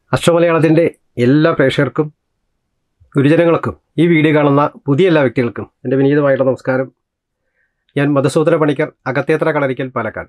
അഷ്ടമലയാളത്തിൻ്റെ എല്ലാ പ്രേക്ഷകർക്കും ഗുരുജനങ്ങൾക്കും ഈ വീഡിയോ കാണുന്ന പുതിയ എല്ലാ വ്യക്തികൾക്കും എൻ്റെ വിനീതമായിട്ടുള്ള നമസ്കാരം ഞാൻ മധുസൂദന പണിക്കർ അകത്തേത്ര കളരിക്കൽ പാലക്കാട്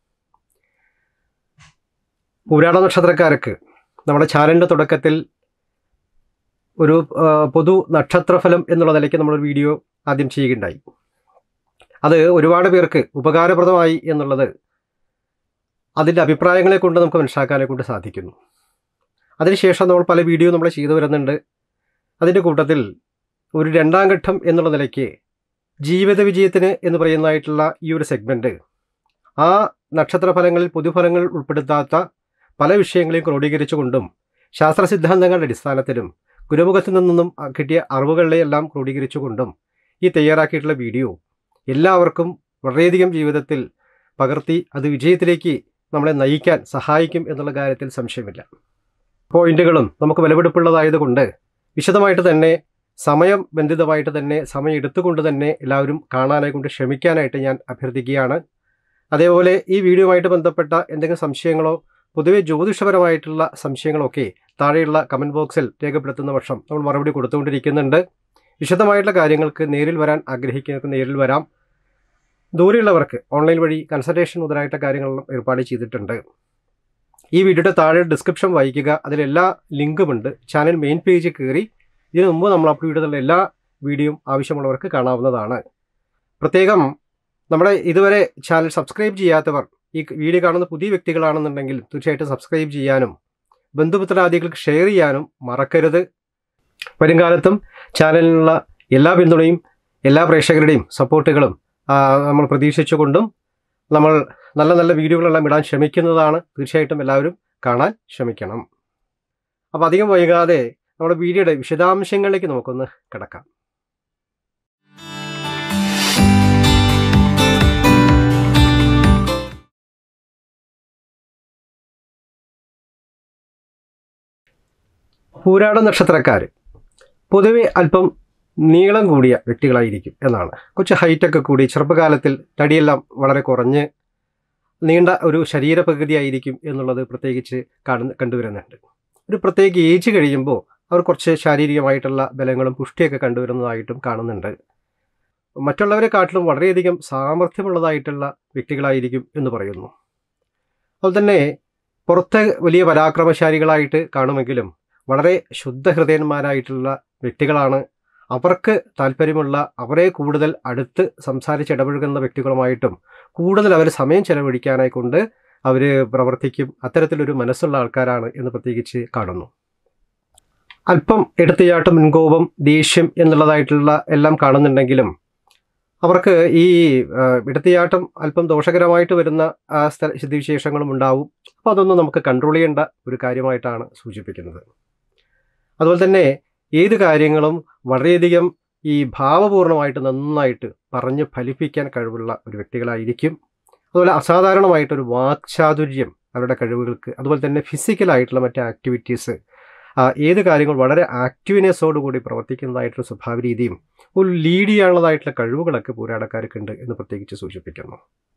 പുരാണ നക്ഷത്രക്കാർക്ക് നമ്മുടെ ചാനലിൻ്റെ തുടക്കത്തിൽ ഒരു ആ, പൊതു നക്ഷത്രഫലം എന്നുള്ള നിലയ്ക്ക് നമ്മളൊരു വീഡിയോ ആദ്യം ചെയ്യുകയുണ്ടായി അത് ഒരുപാട് പേർക്ക് ഉപകാരപ്രദമായി എന്നുള്ളത് അതിൻ്റെ അഭിപ്രായങ്ങളെ കൊണ്ട് നമുക്ക് മനസ്സിലാക്കാനെ കൊണ്ട് സാധിക്കുന്നു അതിനുശേഷം നമ്മൾ പല വീഡിയോ നമ്മൾ ചെയ്തു വരുന്നുണ്ട് അതിൻ്റെ കൂട്ടത്തിൽ ഒരു രണ്ടാം ഘട്ടം എന്നുള്ള നിലയ്ക്ക് ജീവിത വിജയത്തിന് എന്ന് പറയുന്നതായിട്ടുള്ള ഈ ഒരു സെഗ്മെൻറ്റ് ആ നക്ഷത്രഫലങ്ങളിൽ പൊതുഫലങ്ങൾ ഉൾപ്പെടുത്താത്ത പല വിഷയങ്ങളെയും ക്രോഡീകരിച്ചുകൊണ്ടും ശാസ്ത്ര സിദ്ധാന്തങ്ങളുടെ അടിസ്ഥാനത്തിലും ഗുരുമുഖത്തു നിന്നും കിട്ടിയ അറിവുകളെയെല്ലാം ക്രോഡീകരിച്ചുകൊണ്ടും ഈ തയ്യാറാക്കിയിട്ടുള്ള വീഡിയോ എല്ലാവർക്കും വളരെയധികം ജീവിതത്തിൽ പകർത്തി അത് വിജയത്തിലേക്ക് നമ്മളെ നയിക്കാൻ സഹായിക്കും എന്നുള്ള കാര്യത്തിൽ സംശയമില്ല പോയിന്റുകളും നമുക്ക് വിലപിടിപ്പുള്ളതായതുകൊണ്ട് വിശദമായിട്ട് തന്നെ സമയം ബന്ധിതമായിട്ട് തന്നെ സമയം എടുത്തുകൊണ്ട് തന്നെ എല്ലാവരും കാണാനായി കൊണ്ട് ശ്രമിക്കാനായിട്ട് ഞാൻ അഭ്യർത്ഥിക്കുകയാണ് അതേപോലെ ഈ വീഡിയോയുമായിട്ട് ബന്ധപ്പെട്ട എന്തെങ്കിലും സംശയങ്ങളോ പൊതുവെ ജ്യോതിഷപരമായിട്ടുള്ള സംശയങ്ങളൊക്കെ താഴെയുള്ള കമൻറ്റ് ബോക്സിൽ രേഖപ്പെടുത്തുന്ന പക്ഷം നമ്മൾ മറുപടി കൊടുത്തുകൊണ്ടിരിക്കുന്നുണ്ട് വിശദമായിട്ടുള്ള കാര്യങ്ങൾക്ക് നേരിൽ വരാൻ ആഗ്രഹിക്കുന്നവർക്ക് നേരിൽ വരാം ദൂരെയുള്ളവർക്ക് ഓൺലൈൻ വഴി കൺസൾട്ടേഷൻ മുതലായിട്ട് കാര്യങ്ങളെല്ലാം ഏർപ്പാട് ചെയ്തിട്ടുണ്ട് ഈ വീഡിയോയുടെ താഴെ ഡിസ്ക്രിപ്ഷൻ വായിക്കുക അതിലെല്ലാ ലിങ്കുമുണ്ട് ചാനൽ മെയിൻ പേജ് കയറി ഇതിനു മുമ്പ് നമ്മൾ അപ്ലോഡ് ചെയ്തിട്ടുള്ള എല്ലാ വീഡിയോയും ആവശ്യമുള്ളവർക്ക് കാണാവുന്നതാണ് പ്രത്യേകം നമ്മുടെ ഇതുവരെ ചാനൽ സബ്സ്ക്രൈബ് ചെയ്യാത്തവർ ഈ വീഡിയോ കാണുന്ന പുതിയ വ്യക്തികളാണെന്നുണ്ടെങ്കിൽ തീർച്ചയായിട്ടും സബ്സ്ക്രൈബ് ചെയ്യാനും ബന്ധുമിത്രാദികൾക്ക് ഷെയർ ചെയ്യാനും മറക്കരുത് വരുംകാലത്തും ചാനലിനുള്ള എല്ലാ പിന്തുണയും എല്ലാ പ്രേക്ഷകരുടെയും സപ്പോർട്ടുകളും ആ, നമ്മൾ പ്രതീക്ഷിച്ചുകൊണ്ടും നമ്മൾ നല്ല നല്ല വീഡിയോകളെല്ലാം ഇടാൻ ശ്രമിക്കുന്നതാണ് തീർച്ചയായിട്ടും എല്ലാവരും കാണാൻ ശ്രമിക്കണം അപ്പോൾ അധികം വൈകാതെ നമ്മുടെ വീഡിയോയുടെ വിശദാംശങ്ങളിലേക്ക് നമുക്കൊന്ന് കിടക്കാം പൂരാട നക്ഷത്രക്കാർ പൊതുവെ അല്പം നീളം കൂടിയ വ്യക്തികളായിരിക്കും എന്നാണ് കുറച്ച് ഹൈറ്റൊക്കെ കൂടി ചെറുപ്പകാലത്തിൽ തടിയെല്ലാം വളരെ കുറഞ്ഞ് നീണ്ട ഒരു ശരീരപ്രകൃതി ആയിരിക്കും എന്നുള്ളത് പ്രത്യേകിച്ച് കാണുന്ന കണ്ടുവരുന്നുണ്ട് ഒരു പ്രത്യേക ഏജ് കഴിയുമ്പോൾ അവർ കുറച്ച് ശാരീരികമായിട്ടുള്ള ബലങ്ങളും പുഷ്ടിയൊക്കെ കണ്ടുവരുന്നതായിട്ടും കാണുന്നുണ്ട് മറ്റുള്ളവരെ കാട്ടിലും വളരെയധികം സാമർഥ്യമുള്ളതായിട്ടുള്ള വ്യക്തികളായിരിക്കും എന്ന് പറയുന്നു അതുപോലെ തന്നെ പുറത്ത് വലിയ പരാക്രമശാലികളായിട്ട് കാണുമെങ്കിലും വളരെ ശുദ്ധഹൃദയന്മാരായിട്ടുള്ള വ്യക്തികളാണ് അവർക്ക് താല്പര്യമുള്ള അവരെ കൂടുതൽ അടുത്ത് സംസാരിച്ചിടപഴകുന്ന വ്യക്തികളുമായിട്ടും കൂടുതൽ അവർ സമയം ചെലവഴിക്കാനായി കൊണ്ട് അവർ പ്രവർത്തിക്കും അത്തരത്തിലൊരു മനസ്സുള്ള ആൾക്കാരാണ് എന്ന് പ്രത്യേകിച്ച് കാണുന്നു അല്പം എടുത്തുചാട്ടം മുൻകോപം ദേഷ്യം എന്നുള്ളതായിട്ടുള്ള എല്ലാം കാണുന്നുണ്ടെങ്കിലും അവർക്ക് ഈ ആ, എടുത്തുചാട്ടം അല്പം ദോഷകരമായിട്ട് വരുന്ന ആ, സ്ഥ- സ്ഥിതിവിശേഷങ്ങളും ഉണ്ടാവും അപ്പോൾ അതൊന്നും നമുക്ക് കൺട്രോൾ ചെയ്യേണ്ട ഒരു കാര്യമായിട്ടാണ് സൂചിപ്പിക്കുന്നത് അതുപോലെ തന്നെ ഏത് കാര്യങ്ങളും വളരെയധികം ഈ ഭാവപൂർണ്ണമായിട്ട് നന്നായിട്ട് പറഞ്ഞ് ഫലിപ്പിക്കാൻ കഴിവുള്ള ഒരു വ്യക്തികളായിരിക്കും അതുപോലെ അസാധാരണമായിട്ടൊരു വാക്ചാതുര്യം അവരുടെ കഴിവുകൾക്ക് അതുപോലെ തന്നെ ഫിസിക്കലായിട്ടുള്ള മറ്റ് ആക്ടിവിറ്റീസ് ഏത് കാര്യങ്ങൾ വളരെ ആക്റ്റീവ്നെസ്സോടുകൂടി പ്രവർത്തിക്കുന്നതായിട്ടൊരു സ്വഭാവ രീതിയും ഒരു ലീഡ് ചെയ്യാനുള്ളതായിട്ടുള്ള കഴിവുകളൊക്കെ പോരാടക്കാർക്ക് ഉണ്ട് എന്ന് പ്രത്യേകിച്ച് സൂചിപ്പിക്കുന്നു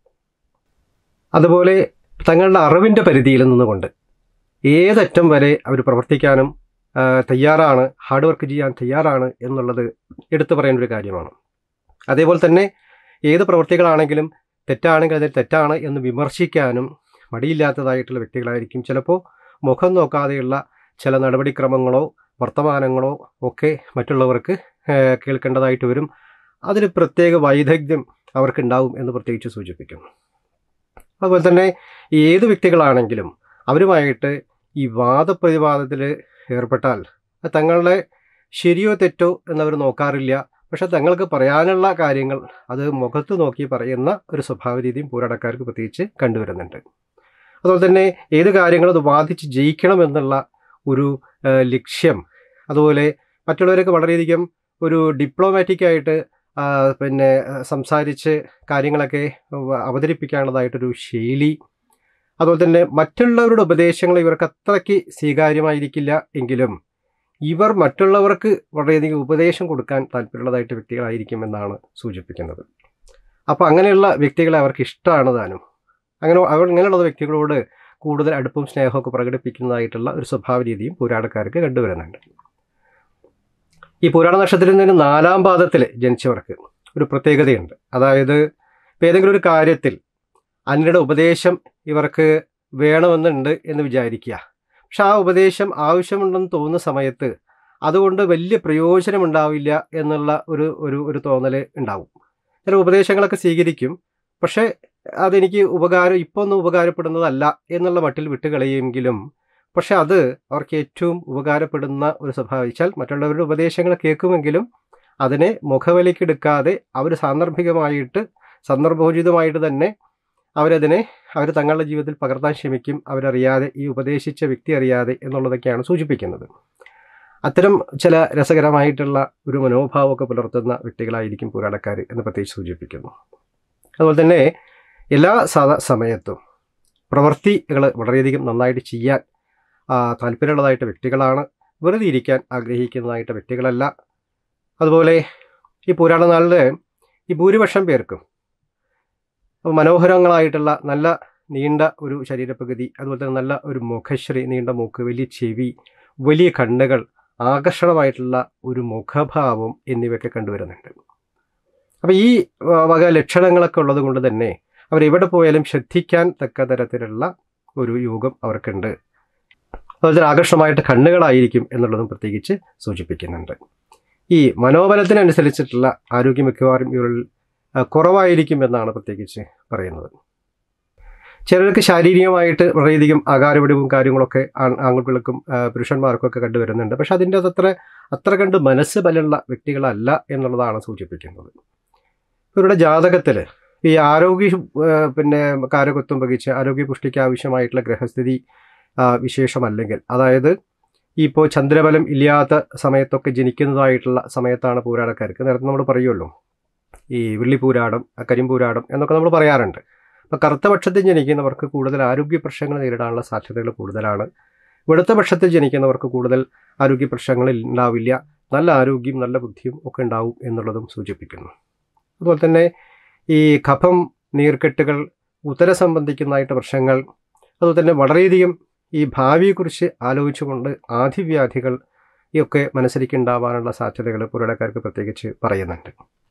അതുപോലെ തങ്ങളുടെ അറിവിൻ്റെ പരിധിയിൽ നിന്നുകൊണ്ട് ഏതറ്റം വരെ അവർ പ്രവർത്തിക്കാനും ആ, തയ്യാറാണ് ഹാർഡ് വർക്ക് ചെയ്യാൻ തയ്യാറാണ് എന്നുള്ളത് എടുത്തു പറയേണ്ട ഒരു കാര്യമാണ് അതേപോലെ തന്നെ ഏത് പ്രവൃത്തികളാണെങ്കിലും തെറ്റാണെങ്കിൽ അതിൽ തെറ്റാണ് എന്ന് വിമർശിക്കാനും മടിയില്ലാത്തതായിട്ടുള്ള വ്യക്തികളായിരിക്കും ചിലപ്പോൾ മുഖം നോക്കാതെയുള്ള ചില നടപടിക്രമങ്ങളോ വർത്തമാനങ്ങളോ ഒക്കെ മറ്റുള്ളവർക്ക് ആ, കേൾക്കേണ്ടതായിട്ട് വരും അതിന് പ്രത്യേക വൈദഗ്ധ്യം അവർക്കുണ്ടാവും എന്ന് പ്രത്യേകിച്ച് സൂചിപ്പിക്കുന്നു അതുപോലെ തന്നെ ഏത് വ്യക്തികളാണെങ്കിലും അവരുമായിട്ട് ഈ വാദപ്രതിവാദത്തിൽ ഏർപ്പെട്ടാൽ അത് തങ്ങളുടെ ശരിയോ തെറ്റോ എന്നവർ നോക്കാറില്ല പക്ഷെ തങ്ങൾക്ക് പറയാനുള്ള കാര്യങ്ങൾ അത് മുഖത്ത് നോക്കി പറയുന്ന ഒരു സ്വഭാവ രീതിയും പോരാടക്കാർക്ക് പ്രത്യേകിച്ച് കണ്ടുവരുന്നുണ്ട് അതുപോലെ തന്നെ ഏത് കാര്യങ്ങളും അത് വാദിച്ച് ജയിക്കണം എന്നുള്ള ഒരു ആ, ലക്ഷ്യം അതുപോലെ മറ്റുള്ളവരൊക്കെ വളരെയധികം ഒരു ഡിപ്ലോമാറ്റിക് ആയിട്ട് ആ, പിന്നെ ആ, സംസാരിച്ച് കാര്യങ്ങളൊക്കെ അവതരിപ്പിക്കാനുള്ളതായിട്ടൊരു ശൈലി അതുപോലെ തന്നെ മറ്റുള്ളവരുടെ ഉപദേശങ്ങൾ ഇവർക്ക് അത്രയ്ക്ക് സ്വീകാര്യമായിരിക്കില്ല എങ്കിലും ഇവർ മറ്റുള്ളവർക്ക് വളരെയധികം ഉപദേശം കൊടുക്കാൻ താല്പര്യമുള്ളതായിട്ട് വ്യക്തികളായിരിക്കുമെന്നാണ് സൂചിപ്പിക്കുന്നത് അപ്പോൾ അങ്ങനെയുള്ള വ്യക്തികളെ അവർക്ക് ഇഷ്ടമാണ് താനും അങ്ങനെ അവർ ഇങ്ങനെയുള്ള വ്യക്തികളോട് കൂടുതൽ അടുപ്പവും സ്നേഹമൊക്കെ പ്രകടിപ്പിക്കുന്നതായിട്ടുള്ള ഒരു സ്വഭാവ രീതിയും പുരാണക്കാർക്ക് കണ്ടുവരുന്നുണ്ട് ഈ പുരാണ നക്ഷത്രത്തിൽ നിന്ന് നാലാം പാദത്തിൽ ജനിച്ചവർക്ക് ഒരു പ്രത്യേകതയുണ്ട് അതായത് ഇപ്പം ഏതെങ്കിലും ഒരു കാര്യത്തിൽ അന്യരുടെ ഉപദേശം ഇവർക്ക് വേണമെന്നുണ്ട് എന്ന് വിചാരിക്കുക പക്ഷെ ആ ഉപദേശം ആവശ്യമുണ്ടെന്ന് തോന്നുന്ന സമയത്ത് അതുകൊണ്ട് വലിയ പ്രയോജനം ഉണ്ടാവില്ല എന്നുള്ള ഒരു ഒരു ഒരു തോന്നൽ ഉണ്ടാവും ചില ഉപദേശങ്ങളൊക്കെ സ്വീകരിക്കും പക്ഷേ അതെനിക്ക് ഉപകാരം ഇപ്പോൾ ഒന്നും ഉപകാരപ്പെടുന്നതല്ല എന്നുള്ള മട്ടിൽ വിട്ടുകളയുമെങ്കിലും പക്ഷെ അത് അവർക്ക് ഏറ്റവും ഉപകാരപ്പെടുന്ന ഒരു സ്വഭാവം വെച്ചാൽ മറ്റുള്ളവരുടെ ഉപദേശങ്ങൾ കേൾക്കുമെങ്കിലും അതിനെ മുഖവിലക്കെടുക്കാതെ അവർ സാന്ദർഭികമായിട്ട് സന്ദർഭോചിതമായിട്ട് തന്നെ അവരതിനെ അവർ തങ്ങളുടെ ജീവിതത്തിൽ പകർത്താൻ ശ്രമിക്കും അവരറിയാതെ ഈ ഉപദേശിച്ച വ്യക്തി അറിയാതെ എന്നുള്ളതൊക്കെയാണ് സൂചിപ്പിക്കുന്നത് അത്തരം ചില രസകരമായിട്ടുള്ള ഒരു മനോഭാവമൊക്കെ പുലർത്തുന്ന വ്യക്തികളായിരിക്കും പുരാണക്കാർ എന്ന് പ്രത്യേകിച്ച് സൂചിപ്പിക്കുന്നു അതുപോലെ തന്നെ എല്ലാ സദ സമയത്തും പ്രവൃത്തികൾ വളരെയധികം നന്നായിട്ട് ചെയ്യാൻ ആ, താല്പര്യമുള്ളതായിട്ട് വ്യക്തികളാണ് വെറുതെ ഇരിക്കാൻ ആഗ്രഹിക്കുന്നതായിട്ട് വ്യക്തികളല്ല അതുപോലെ ഈ പുരാണ നാളിൽ ഈ ഭൂരിപക്ഷം പേർക്കും മനോഹരങ്ങളായിട്ടുള്ള നല്ല നീണ്ട ഒരു ശരീരപ്രകൃതി അതുപോലെ തന്നെ നല്ല ഒരു മുഖശ്രീ നീണ്ട മൂക്ക് വലിയ ചെവി വലിയ കണ്ണുകൾ ആകർഷണമായിട്ടുള്ള ഒരു മുഖഭാവം എന്നിവയൊക്കെ കണ്ടുവരുന്നുണ്ട് അപ്പോൾ ഈ വ- വക ലക്ഷണങ്ങളൊക്കെ ഉള്ളത് കൊണ്ട് തന്നെ അവരെവിടെ പോയാലും ശ്രദ്ധിക്കാൻ തക്ക തരത്തിലുള്ള ഒരു യോഗം അവർക്കുണ്ട് അതുപോലെ തന്നെ ആകർഷണമായിട്ട് കണ്ണുകളായിരിക്കും എന്നുള്ളതും പ്രത്യേകിച്ച് സൂചിപ്പിക്കുന്നുണ്ട് ഈ മനോബലത്തിനനുസരിച്ചിട്ടുള്ള ആരോഗ്യം മിക്കവാറും ഇവരിൽ ആ, കുറവായിരിക്കും എന്നാണ് പ്രത്യേകിച്ച് പറയുന്നത് ചിലർക്ക് ശാരീരികമായിട്ട് വളരെയധികം ആകാരവിടിവും കാര്യങ്ങളൊക്കെ ആൺ- ആൺകുട്ടികൾക്കും ആ, പുരുഷന്മാർക്കും ഒക്കെ കണ്ടുവരുന്നുണ്ട് പക്ഷെ അതിൻ്റെ അത്ര അത്ര കണ്ട് മനസ്സ് ബലമുള്ള വ്യക്തികളല്ല എന്നുള്ളതാണ് സൂചിപ്പിക്കുന്നത് ഇവരുടെ ജാതകത്തിൽ ഈ ആരോഗ്യ ആ, പിന്നെ കാരകത്വം വഹിച്ച് ആരോഗ്യപുഷ്ടിക്ക് ആവശ്യമായിട്ടുള്ള ഗ്രഹസ്ഥിതി ആ, വിശേഷമല്ലെങ്കിൽ അതായത് ഇപ്പോൾ ചന്ദ്രബലം ഇല്ലാത്ത സമയത്തൊക്കെ ജനിക്കുന്നതായിട്ടുള്ള സമയത്താണ് പൂരാടക്കാർക്ക് നേരത്തെ നമ്മൾ പറയുമല്ലോ ഈ വെള്ളിപ്പൂരാടം കരിമ്പൂരാടം എന്നൊക്കെ നമ്മൾ പറയാറുണ്ട് അപ്പോൾ കറുത്ത പക്ഷത്തിൽ ജനിക്കുന്നവർക്ക് കൂടുതൽ ആരോഗ്യ പ്രശ്നങ്ങൾ നേരിടാനുള്ള സാധ്യതകൾ കൂടുതലാണ് വെളുത്ത പക്ഷത്തിൽ ജനിക്കുന്നവർക്ക് കൂടുതൽ ആരോഗ്യ പ്രശ്നങ്ങൾ ഉണ്ടാവില്ല നല്ല ആരോഗ്യം നല്ല ബുദ്ധിയും ഒക്കെ ഉണ്ടാവും എന്നുള്ളതും സൂചിപ്പിക്കുന്നു അതുപോലെ തന്നെ ഈ കഫം നീർക്കെട്ടുകൾ ഉത്തര സംബന്ധിക്കുന്നതായിട്ട് പ്രശ്നങ്ങൾ അതുപോലെ തന്നെ വളരെയധികം ഈ ഭാവിയെക്കുറിച്ച് ആലോചിച്ചുകൊണ്ട് ആധിവ്യാധികൾ ഒക്കെ മനസ്സിലേക്ക് ഉണ്ടാവാനുള്ള സാധ്യതകൾ പുരടക്കാർക്ക് പ്രത്യേകിച്ച് പറയുന്നുണ്ട്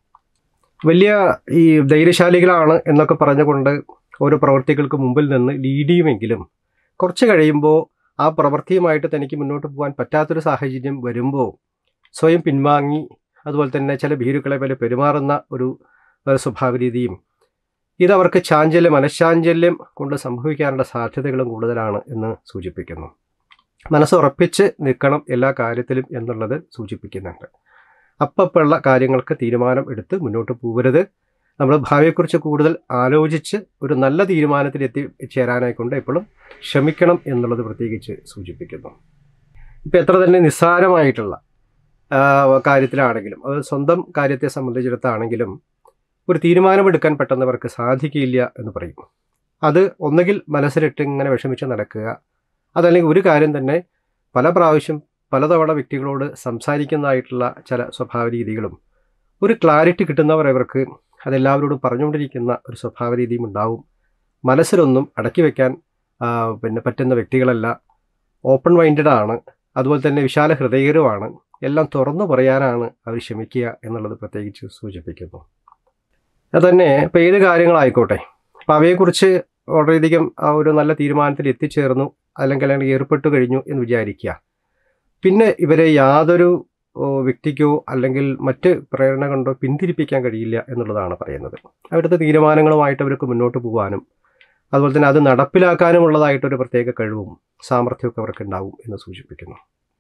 വലിയ ഈ ധൈര്യശാലികളാണ് എന്നൊക്കെ പറഞ്ഞുകൊണ്ട് ഓരോ പ്രവർത്തികൾക്ക് മുമ്പിൽ നിന്ന് ലീഡ് ചെയ്യുമെങ്കിലും കുറച്ച് കഴിയുമ്പോൾ ആ പ്രവൃത്തിയുമായിട്ട് തനിക്ക് മുന്നോട്ട് പോകാൻ പറ്റാത്തൊരു സാഹചര്യം വരുമ്പോൾ സ്വയം പിൻവാങ്ങി അതുപോലെ തന്നെ ചില ഭീരുക്കളെ പോലെ പെരുമാറുന്ന ഒരു ഏഹ്, സ്വഭാവ രീതിയും ഇതവർക്ക് ചാഞ്ചല്യം മനഃശാഞ്ചല്യം കൊണ്ട് സംഭവിക്കാനുള്ള സാധ്യതകളും കൂടുതലാണ് എന്ന് സൂചിപ്പിക്കുന്നു മനസ്സ് ഉറപ്പിച്ച് നിൽക്കണം എല്ലാ കാര്യത്തിലും എന്നുള്ളത് സൂചിപ്പിക്കുന്നുണ്ട് അപ്പപ്പുള്ള കാര്യങ്ങൾക്ക് തീരുമാനം എടുത്ത് മുന്നോട്ട് പോകരുത് നമ്മൾ ഭാവിയെക്കുറിച്ച് കൂടുതൽ ആലോചിച്ച് ഒരു നല്ല തീരുമാനത്തിൽ എത്തിച്ചേരാനായിക്കൊണ്ട് എപ്പോഴും ശ്രമിക്കണം എന്നുള്ളത് പ്രത്യേകിച്ച് സൂചിപ്പിക്കുന്നു ഇപ്പം എത്ര തന്നെ നിസ്സാരമായിട്ടുള്ള ആ, കാര്യത്തിലാണെങ്കിലും അത് സ്വന്തം കാര്യത്തെ സംബന്ധിച്ചിടത്താണെങ്കിലും ഒരു തീരുമാനമെടുക്കാൻ പെട്ടെന്നവർക്ക് സാധിക്കില്ല എന്ന് പറയും അത് ഒന്നുകിൽ മനസ്സിലിട്ട് ഇങ്ങനെ വിഷമിച്ച് നടക്കുക അതല്ലെങ്കിൽ ഒരു കാര്യം തന്നെ പല പ്രാവശ്യം പലതവണ വ്യക്തികളോട് സംസാരിക്കുന്നതായിട്ടുള്ള ചില സ്വഭാവ രീതികളും ഒരു ക്ലാരിറ്റി കിട്ടുന്നവർ ഇവർക്ക് അതെല്ലാവരോടും പറഞ്ഞുകൊണ്ടിരിക്കുന്ന ഒരു സ്വഭാവ രീതിയും ഉണ്ടാവും മനസ്സിലൊന്നും അടക്കി വെക്കാൻ ആ, പിന്നെ പറ്റുന്ന വ്യക്തികളല്ല ഓപ്പൺ മൈൻഡഡ് ആണ് അതുപോലെ തന്നെ വിശാല ഹൃദയകരമാണ് എല്ലാം തുറന്നു പറയാനാണ് അവർ ശ്രമിക്കുക എന്നുള്ളത് പ്രത്യേകിച്ച് സൂചിപ്പിക്കുന്നു അതുതന്നെ ഇപ്പോൾ ഏത് കാര്യങ്ങളായിക്കോട്ടെ അപ്പോൾ അവയെക്കുറിച്ച് വളരെയധികം ആ ഒരു നല്ല തീരുമാനത്തിൽ എത്തിച്ചേർന്നു അല്ലെങ്കിൽ അല്ലെങ്കിൽ ഏർപ്പെട്ടു കഴിഞ്ഞു എന്ന് വിചാരിക്കുക പിന്നെ ഇവരെ യാതൊരു ഓ, വ്യക്തിക്കോ അല്ലെങ്കിൽ മറ്റ് പ്രേരണ കൊണ്ടോ പിന്തിരിപ്പിക്കാൻ കഴിയില്ല എന്നുള്ളതാണ് പറയുന്നത് അവിടുത്തെ തീരുമാനങ്ങളുമായിട്ട് അവർക്ക് മുന്നോട്ട് പോകാനും അതുപോലെ തന്നെ അത് നടപ്പിലാക്കാനുമുള്ളതായിട്ടൊരു പ്രത്യേക കഴിവും സാമർഥ്യമൊക്കെ അവർക്ക് ഉണ്ടാവും എന്ന് സൂചിപ്പിക്കുന്നു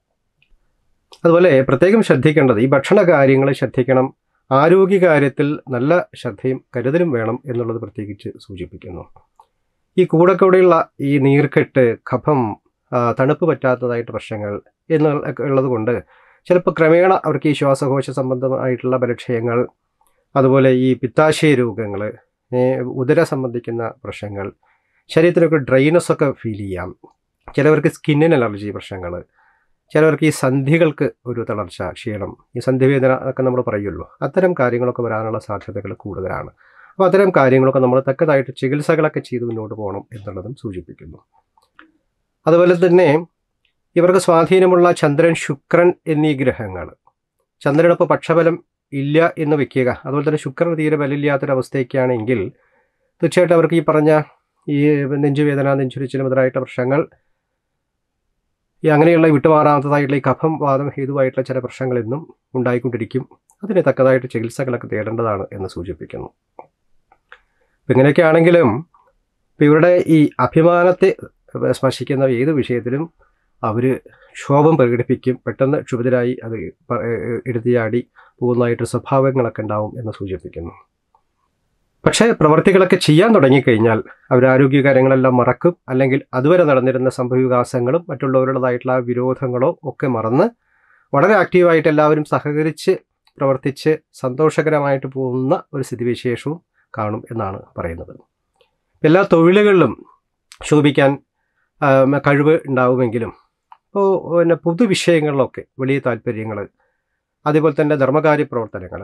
അതുപോലെ പ്രത്യേകം ശ്രദ്ധിക്കേണ്ടത് ഈ ഭക്ഷണ കാര്യങ്ങൾ ശ്രദ്ധിക്കണം ആരോഗ്യകാര്യത്തിൽ നല്ല ശ്രദ്ധയും കരുതലും വേണം എന്നുള്ളത് പ്രത്യേകിച്ച് സൂചിപ്പിക്കുന്നു ഈ കൂടക്കൂടെയുള്ള ഈ നീർക്കെട്ട് കഫം ആ, തണുപ്പ് പറ്റാത്തതായിട്ട് പ്രശ്നങ്ങൾ എന്നുള്ള ഉള്ളത് കൊണ്ട് ചിലപ്പോൾ ക്രമേണ അവർക്ക് ഈ ശ്വാസകോശ സംബന്ധമായിട്ടുള്ള ബലക്ഷയങ്ങൾ അതുപോലെ ഈ പിത്താശയ രോഗങ്ങൾ ഉദര സംബന്ധിക്കുന്ന പ്രശ്നങ്ങൾ ശരീരത്തിനൊക്കെ ഡ്രൈനസ് ഒക്കെ ഫീൽ ചെയ്യാം ചിലവർക്ക് സ്കിന്നിന് അലർജി പ്രശ്നങ്ങൾ ചിലവർക്ക് ഈ സന്ധികൾക്ക് ഒരു തളർച്ച ക്ഷീണം ഈ സന്ധിവേദന ഒക്കെ നമ്മൾ പറയുമല്ലോ അത്തരം കാര്യങ്ങളൊക്കെ വരാനുള്ള സാധ്യതകൾ കൂടുതലാണ് അപ്പോൾ അത്തരം കാര്യങ്ങളൊക്കെ നമ്മൾ തക്കതായിട്ട് ചികിത്സകളൊക്കെ ചെയ്ത് മുന്നോട്ട് പോകണം എന്നുള്ളതും സൂചിപ്പിക്കുന്നു അതുപോലെ തന്നെ ഇവർക്ക് സ്വാധീനമുള്ള ചന്ദ്രൻ ശുക്രൻ എന്നീ ഗ്രഹങ്ങൾ ചന്ദ്രനൊപ്പം പക്ഷബലം ഇല്ല എന്ന് വെക്കുക അതുപോലെ തന്നെ ശുക്രൻ തീരെ ബലമില്ലാത്തൊരവസ്ഥയൊക്കെയാണെങ്കിൽ തീർച്ചയായിട്ടും അവർക്ക് ഈ പറഞ്ഞ ഈ നെഞ്ചുവേദന നെഞ്ചുരിച്ചിൽ മുതലായിട്ടുള്ള പ്രശ്നങ്ങൾ ഈ അങ്ങനെയുള്ള വിട്ടുമാറാത്തതായിട്ടുള്ള ഈ കഫം വാദം ഹേതുവായിട്ടുള്ള ചില പ്രശ്നങ്ങൾ എന്നും ഉണ്ടായിക്കൊണ്ടിരിക്കും അതിന് തക്കതായിട്ട് ചികിത്സകളൊക്കെ തേടേണ്ടതാണ് എന്ന് സൂചിപ്പിക്കുന്നു അപ്പം ഇങ്ങനെയൊക്കെ ആണെങ്കിലും ഇപ്പം ഇവരുടെ ഈ അഭിമാനത്തെ സ്പർശിക്കുന്ന ഏത് വിഷയത്തിലും അവർ ക്ഷോഭം പ്രകടിപ്പിക്കും പെട്ടെന്ന് ക്ഷുഭിതരായി അത് പ- ഏഹ് എടുത്തിയാടി പോകുന്നതായിട്ട് സ്വഭാവങ്ങളൊക്കെ ഉണ്ടാവും എന്ന് സൂചിപ്പിക്കുന്നു പക്ഷേ പ്രവർത്തികളൊക്കെ ചെയ്യാൻ തുടങ്ങിക്കഴിഞ്ഞാൽ അവർ ആരോഗ്യ കാര്യങ്ങളെല്ലാം മറക്കും അല്ലെങ്കിൽ അതുവരെ നടന്നിരുന്ന സംഭവവികാസങ്ങളും മറ്റുള്ളവരുടേതായിട്ടുള്ള വിരോധങ്ങളോ ഒക്കെ മറന്ന് വളരെ ആക്റ്റീവായിട്ട് എല്ലാവരും സഹകരിച്ച് പ്രവർത്തിച്ച് സന്തോഷകരമായിട്ട് പോകുന്ന ഒരു സ്ഥിതിവിശേഷവും കാണും എന്നാണ് പറയുന്നത് എല്ലാ തൊഴിലുകളിലും ശോഭിക്കാൻ ആ, കഴിവ് ഉണ്ടാവുമെങ്കിലും ഇപ്പോൾ പിന്നെ പൊതുവിഷയങ്ങളിലൊക്കെ വലിയ താല്പര്യങ്ങൾ അതേപോലെ തന്നെ ധർമ്മകാര്യ പ്രവർത്തനങ്ങൾ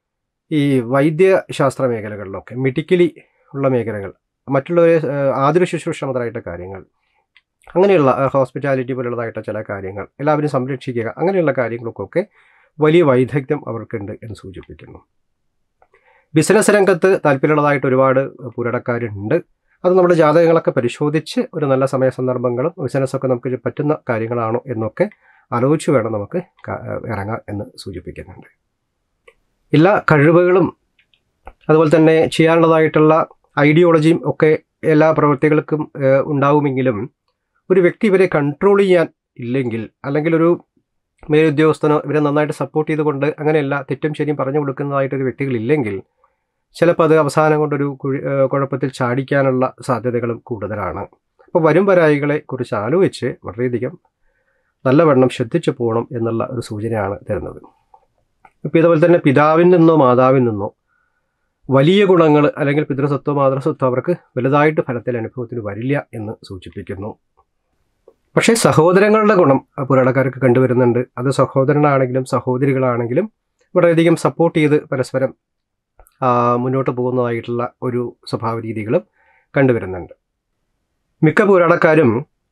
ഈ വൈദ്യശാസ്ത്ര മേഖലകളിലൊക്കെ മെഡിക്കലി ഉള്ള മേഖലകൾ മറ്റുള്ളവരെ ആ, ആതുര ശുശ്രൂഷ മുതലായിട്ട് കാര്യങ്ങൾ അങ്ങനെയുള്ള ഹോസ്പിറ്റാലിറ്റി പോലുള്ളതായിട്ട് ചില കാര്യങ്ങൾ എല്ലാവരും സംരക്ഷിക്കുക അങ്ങനെയുള്ള കാര്യങ്ങൾക്കൊക്കെ വലിയ വൈദഗ്ധ്യം അവർക്കുണ്ട് എന്ന് സൂചിപ്പിക്കുന്നു ബിസിനസ് രംഗത്ത് താല്പര്യമുള്ളതായിട്ട് ഒരുപാട് പുരടക്കാരുണ്ട് അത് നമ്മുടെ ജാതകങ്ങളൊക്കെ പരിശോധിച്ച് ഒരു നല്ല സമയ സന്ദർഭങ്ങളും ബിസിനസ്സൊക്കെ നമുക്ക് പറ്റുന്ന കാര്യങ്ങളാണോ എന്നൊക്കെ ആലോചിച്ച് വേണം നമുക്ക് ക- ഇറങ്ങാൻ എന്ന് സൂചിപ്പിക്കുന്നുണ്ട് എല്ലാ കഴിവുകളും അതുപോലെ തന്നെ ചെയ്യാനുള്ളതായിട്ടുള്ള ഐഡിയോളജിയും ഒക്കെ എല്ലാ പ്രവൃത്തികൾക്കും ഏഹ്, ഉണ്ടാവുമെങ്കിലും ഒരു വ്യക്തി ഇവരെ കൺട്രോൾ ചെയ്യാൻ ഇല്ലെങ്കിൽ അല്ലെങ്കിൽ ഒരു മേലുദ്യോഗസ്ഥനോ ഇവരെ നന്നായിട്ട് സപ്പോർട്ട് ചെയ്തുകൊണ്ട് അങ്ങനെയല്ല തെറ്റും ശരിയും പറഞ്ഞു കൊടുക്കുന്നതായിട്ടൊരു വ്യക്തികളില്ലെങ്കിൽ ചിലപ്പോൾ അത് അവസാനം കൊണ്ടൊരു കുഴി ഏഹ്, കുഴപ്പത്തിൽ ചാടിക്കാനുള്ള സാധ്യതകളും കൂടുതലാണ് അപ്പോൾ വരും വരായികളെ കുറിച്ച് ആലോചിച്ച് വളരെയധികം നല്ലവണ്ണം ശ്രദ്ധിച്ചു പോകണം എന്നുള്ള ഒരു സൂചനയാണ് തരുന്നത് ഇപ്പോൾ ഇതുപോലെ തന്നെ പിതാവിൽ നിന്നോ മാതാവിൽ നിന്നോ വലിയ ഗുണങ്ങൾ അല്ലെങ്കിൽ പിതൃസ്വത്തോ മാതൃസ്വത്തോ അവർക്ക് വലുതായിട്ട് ഫലത്തിൽ അനുഭവത്തിന് വരില്ല എന്ന് സൂചിപ്പിക്കുന്നു പക്ഷേ സഹോദരങ്ങളുടെ ഗുണം ആ പുരാണക്കാർക്ക് കണ്ടുവരുന്നുണ്ട് അത് സഹോദരനാണെങ്കിലും സഹോദരികളാണെങ്കിലും വളരെയധികം സപ്പോർട്ട് ചെയ്ത് പരസ്പരം ആ, മുന്നോട്ട് പോകുന്നതായിട്ടുള്ള ഒരു സ്വഭാവ രീതികളും കണ്ടുവരുന്നുണ്ട് മിക്ക പുരാണക്കാരും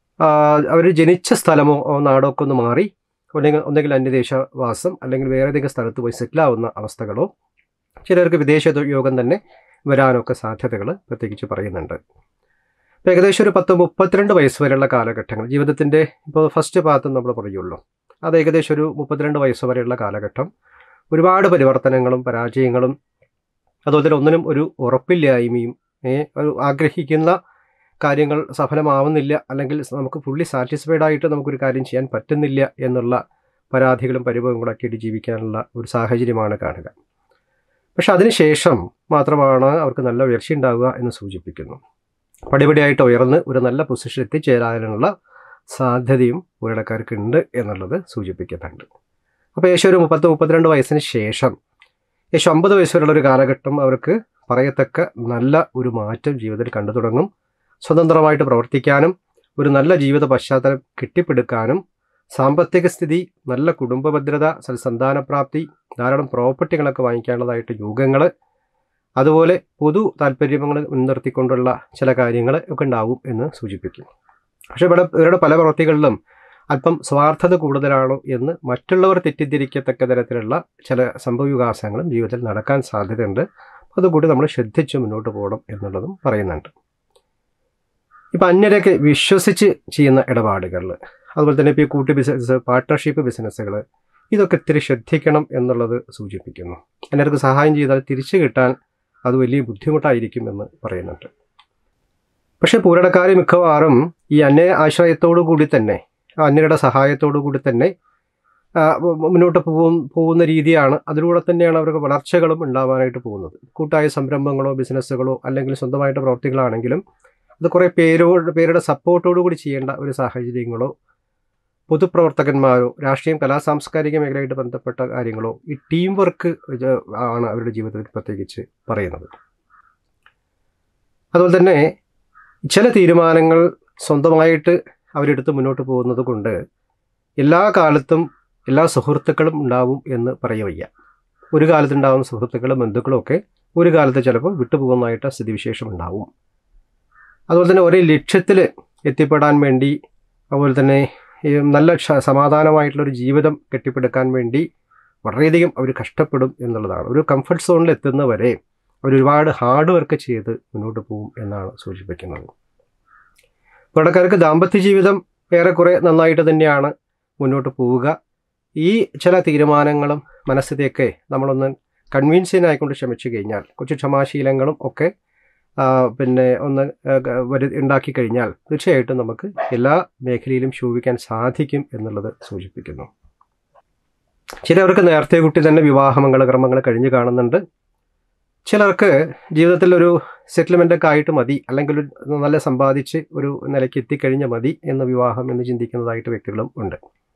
അവർ ജനിച്ച സ്ഥലമോ ഓ നാടോ ഒക്കെ ഒന്ന് മാറി അല്ലെങ്കിൽ ഒന്നെങ്കിൽ അന്യദേശവാസം അല്ലെങ്കിൽ വേറെ ഏതെങ്കിലും സ്ഥലത്ത് പോയി സെറ്റിലാവുന്ന അവസ്ഥകളോ ചിലർക്ക് വിദേശ യോഗം തന്നെ വരാനൊക്കെ സാധ്യതകൾ പ്രത്യേകിച്ച് പറയുന്നുണ്ട് ഇപ്പം ഏകദേശം ഒരു പത്ത് മുപ്പത്തിരണ്ട് വയസ്സ് വരെയുള്ള കാലഘട്ടങ്ങൾ ജീവിതത്തിൻ്റെ ഇപ്പോൾ ഫസ്റ്റ് ഭാഗത്ത് നമ്മൾ പറയുള്ളൂ അത് ഏകദേശം ഒരു മുപ്പത്തിരണ്ട് വയസ്സ് വരെയുള്ള കാലഘട്ടം ഒരുപാട് പരിവർത്തനങ്ങളും പരാജയങ്ങളും അതുപോലെ തന്നെ ഒന്നിനും ഒരു ഉറപ്പില്ലായ്മയും ഏ, ഒരു ആഗ്രഹിക്കുന്ന കാര്യങ്ങൾ സഫലമാവുന്നില്ല അല്ലെങ്കിൽ നമുക്ക് ഫുള്ളി സാറ്റിസ്ഫൈഡ് ആയിട്ട് നമുക്കൊരു കാര്യം ചെയ്യാൻ പറ്റുന്നില്ല എന്നുള്ള പരാതികളും പരിഭവങ്ങളൊക്കെ ആയിട്ട് ജീവിക്കാനുള്ള ഒരു സാഹചര്യമാണ് കാണുക പക്ഷെ അതിനുശേഷം മാത്രമാണ് അവർക്ക് നല്ല ഉയർച്ച ഉണ്ടാവുക എന്ന് സൂചിപ്പിക്കുന്നു പടിപടിയായിട്ട് ഉയർന്ന് ഒരു നല്ല പൊസിഷൻ എത്തിച്ചേരാനുള്ള സാധ്യതയും ഒരിടക്കാർക്ക് ഉണ്ട് എന്നുള്ളത് സൂചിപ്പിക്കുന്നുണ്ട് അപ്പോൾ ഏകദേശം ഒരു മുപ്പത്ത് മുപ്പത്തിരണ്ട് വയസ്സിന് ശേഷം ഏകദേശം അമ്പത് വയസ്സ് വരെയുള്ള ഒരു കാലഘട്ടം അവർക്ക് പറയത്തക്ക നല്ല ഒരു മാറ്റം ജീവിതത്തിൽ കണ്ടു തുടങ്ങും സ്വതന്ത്രമായിട്ട് പ്രവർത്തിക്കാനും ഒരു നല്ല ജീവിത പശ്ചാത്തലം കെട്ടിപ്പടുക്കാനും സാമ്പത്തിക സ്ഥിതി നല്ല കുടുംബ ഭദ്രത സൽസന്താനപ്രാപ്തി ധാരാളം പ്രോപ്പർട്ടികളൊക്കെ വാങ്ങിക്കാനുള്ളതായിട്ട് യോഗങ്ങൾ അതുപോലെ പൊതു താല്പര്യങ്ങൾ മുൻനിർത്തിക്കൊണ്ടുള്ള ചില കാര്യങ്ങൾ ഒക്കെ ഉണ്ടാവും എന്ന് സൂചിപ്പിക്കും പക്ഷേ ഇവിടെ ഇവരുടെ പല പ്രവൃത്തികളിലും അല്പം സ്വാർത്ഥത കൂടുതലാണോ എന്ന് മറ്റുള്ളവർ തെറ്റിദ്ധരിക്കത്തക്ക തരത്തിലുള്ള ചില സംഭവവികാസങ്ങളും ജീവിതത്തിൽ നടക്കാൻ സാധ്യതയുണ്ട് അതുകൂടി നമ്മൾ ശ്രദ്ധിച്ച് മുന്നോട്ട് പോകണം എന്നുള്ളതും പറയുന്നുണ്ട് ഇപ്പം അന്യരൊക്കെ വിശ്വസിച്ച് ചെയ്യുന്ന ഇടപാടുകളിൽ അതുപോലെ തന്നെ ഇപ്പോൾ ഈ കൂട്ടി ബിസിനസ് പാർട്ട്ണർഷിപ്പ് ബിസിനസ്സുകൾ ഇതൊക്കെ ഇത്തിരി ശ്രദ്ധിക്കണം എന്നുള്ളത് സൂചിപ്പിക്കുന്നു അന്യർക്ക് സഹായം ചെയ്താൽ തിരിച്ചു കിട്ടാൻ അത് വലിയ ബുദ്ധിമുട്ടായിരിക്കും എന്ന് പറയുന്നുണ്ട് പക്ഷേ പൂരടക്കാർ മിക്കവാറും ഈ അന്യ ആശ്രയത്തോടു കൂടി തന്നെ ആ അന്യരുടെ സഹായത്തോടു കൂടി തന്നെ ആ, മു- മുന്നോട്ട് പോകും പോകുന്ന രീതിയാണ് അതിലൂടെ തന്നെയാണ് അവർക്ക് വളർച്ചകളും ഉണ്ടാവാനായിട്ട് പോകുന്നത് കൂട്ടായ സംരംഭങ്ങളോ ബിസിനസ്സുകളോ അല്ലെങ്കിൽ സ്വന്തമായിട്ട് പ്രവർത്തികളാണെങ്കിലും അത് കുറേ പേരോട് പേരുടെ സപ്പോർട്ടോടു കൂടി ചെയ്യേണ്ട ഒരു സാഹചര്യങ്ങളോ പൊതുപ്രവർത്തകന്മാരോ രാഷ്ട്രീയം കലാ സാംസ്കാരിക മേഖലയായിട്ട് ബന്ധപ്പെട്ട കാര്യങ്ങളോ ഈ ടീം വർക്ക് ആണ് അവരുടെ ജീവിതത്തിൽ പ്രത്യേകിച്ച് പറയുന്നത് അതുപോലെ തന്നെ ചില തീരുമാനങ്ങൾ സ്വന്തമായിട്ട് അവരെടുത്ത് മുന്നോട്ട് പോകുന്നത് കൊണ്ട് എല്ലാ കാലത്തും എല്ലാ സുഹൃത്തുക്കളും ഉണ്ടാവും എന്ന് പറയവയ്യ ഒരു കാലത്തുണ്ടാകുന്ന സുഹൃത്തുക്കളും ബന്ധുക്കളും ഒക്കെ ഒരു കാലത്ത് ചിലപ്പോൾ വിട്ടുപോകുന്നതായിട്ട് സ്ഥിതിവിശേഷം ഉണ്ടാവും അതുപോലെ തന്നെ ഒരേ ലക്ഷ്യത്തിൽ എത്തിപ്പെടാൻ വേണ്ടി അതുപോലെ തന്നെ ഈ നല്ല ക്ഷ- സമാധാനമായിട്ടുള്ളൊരു ജീവിതം കെട്ടിപ്പടുക്കാൻ വേണ്ടി വളരെയധികം അവർ കഷ്ടപ്പെടും എന്നുള്ളതാണ് ഒരു കംഫർട്ട് സോണിൽ എത്തുന്നവരെ അവർ ഒരുപാട് ഹാർഡ് വർക്ക് ചെയ്ത് മുന്നോട്ട് പോകും എന്നാണ് സൂചിപ്പിക്കുന്നത് പുറക്കാർക്ക് ദാമ്പത്യ ജീവിതം ഏറെക്കുറെ നന്നായിട്ട് തന്നെയാണ് മുന്നോട്ട് പോവുക ഈ ചില തീരുമാനങ്ങളും മനസ്ഥിതിയൊക്കെ നമ്മളൊന്ന് കൺവിൻസിനായിക്കൊണ്ട് ശ്രമിച്ചു കഴിഞ്ഞാൽ കുറച്ച് ക്ഷമാശീലങ്ങളും ഒക്കെ ആ, പിന്നെ ഒന്ന് ആ, ഗ- വരു ഉണ്ടാക്കി കഴിഞ്ഞാൽ തീർച്ചയായിട്ടും നമുക്ക് എല്ലാ മേഖലയിലും ശോഭിക്കാൻ സാധിക്കും എന്നുള്ളത് സൂചിപ്പിക്കുന്നു ചിലവർക്ക് നേരത്തെ കുട്ടി തന്നെ വിവാഹ മംഗളകർമ്മങ്ങൾ കഴിഞ്ഞു കാണുന്നുണ്ട് ചിലർക്ക് ജീവിതത്തിൽ ഒരു സെറ്റിൽമെൻ്റ് ഒക്കെ ആയിട്ട് മതി അല്ലെങ്കിൽ ഒരു നല്ല സമ്പാദിച്ച് ഒരു നിലയ്ക്ക് എത്തിക്കഴിഞ്ഞ മതി എന്ന വിവാഹം എന്ന് ചിന്തിക്കുന്നതായിട്ട് വ്യക്തികളും ഉണ്ട്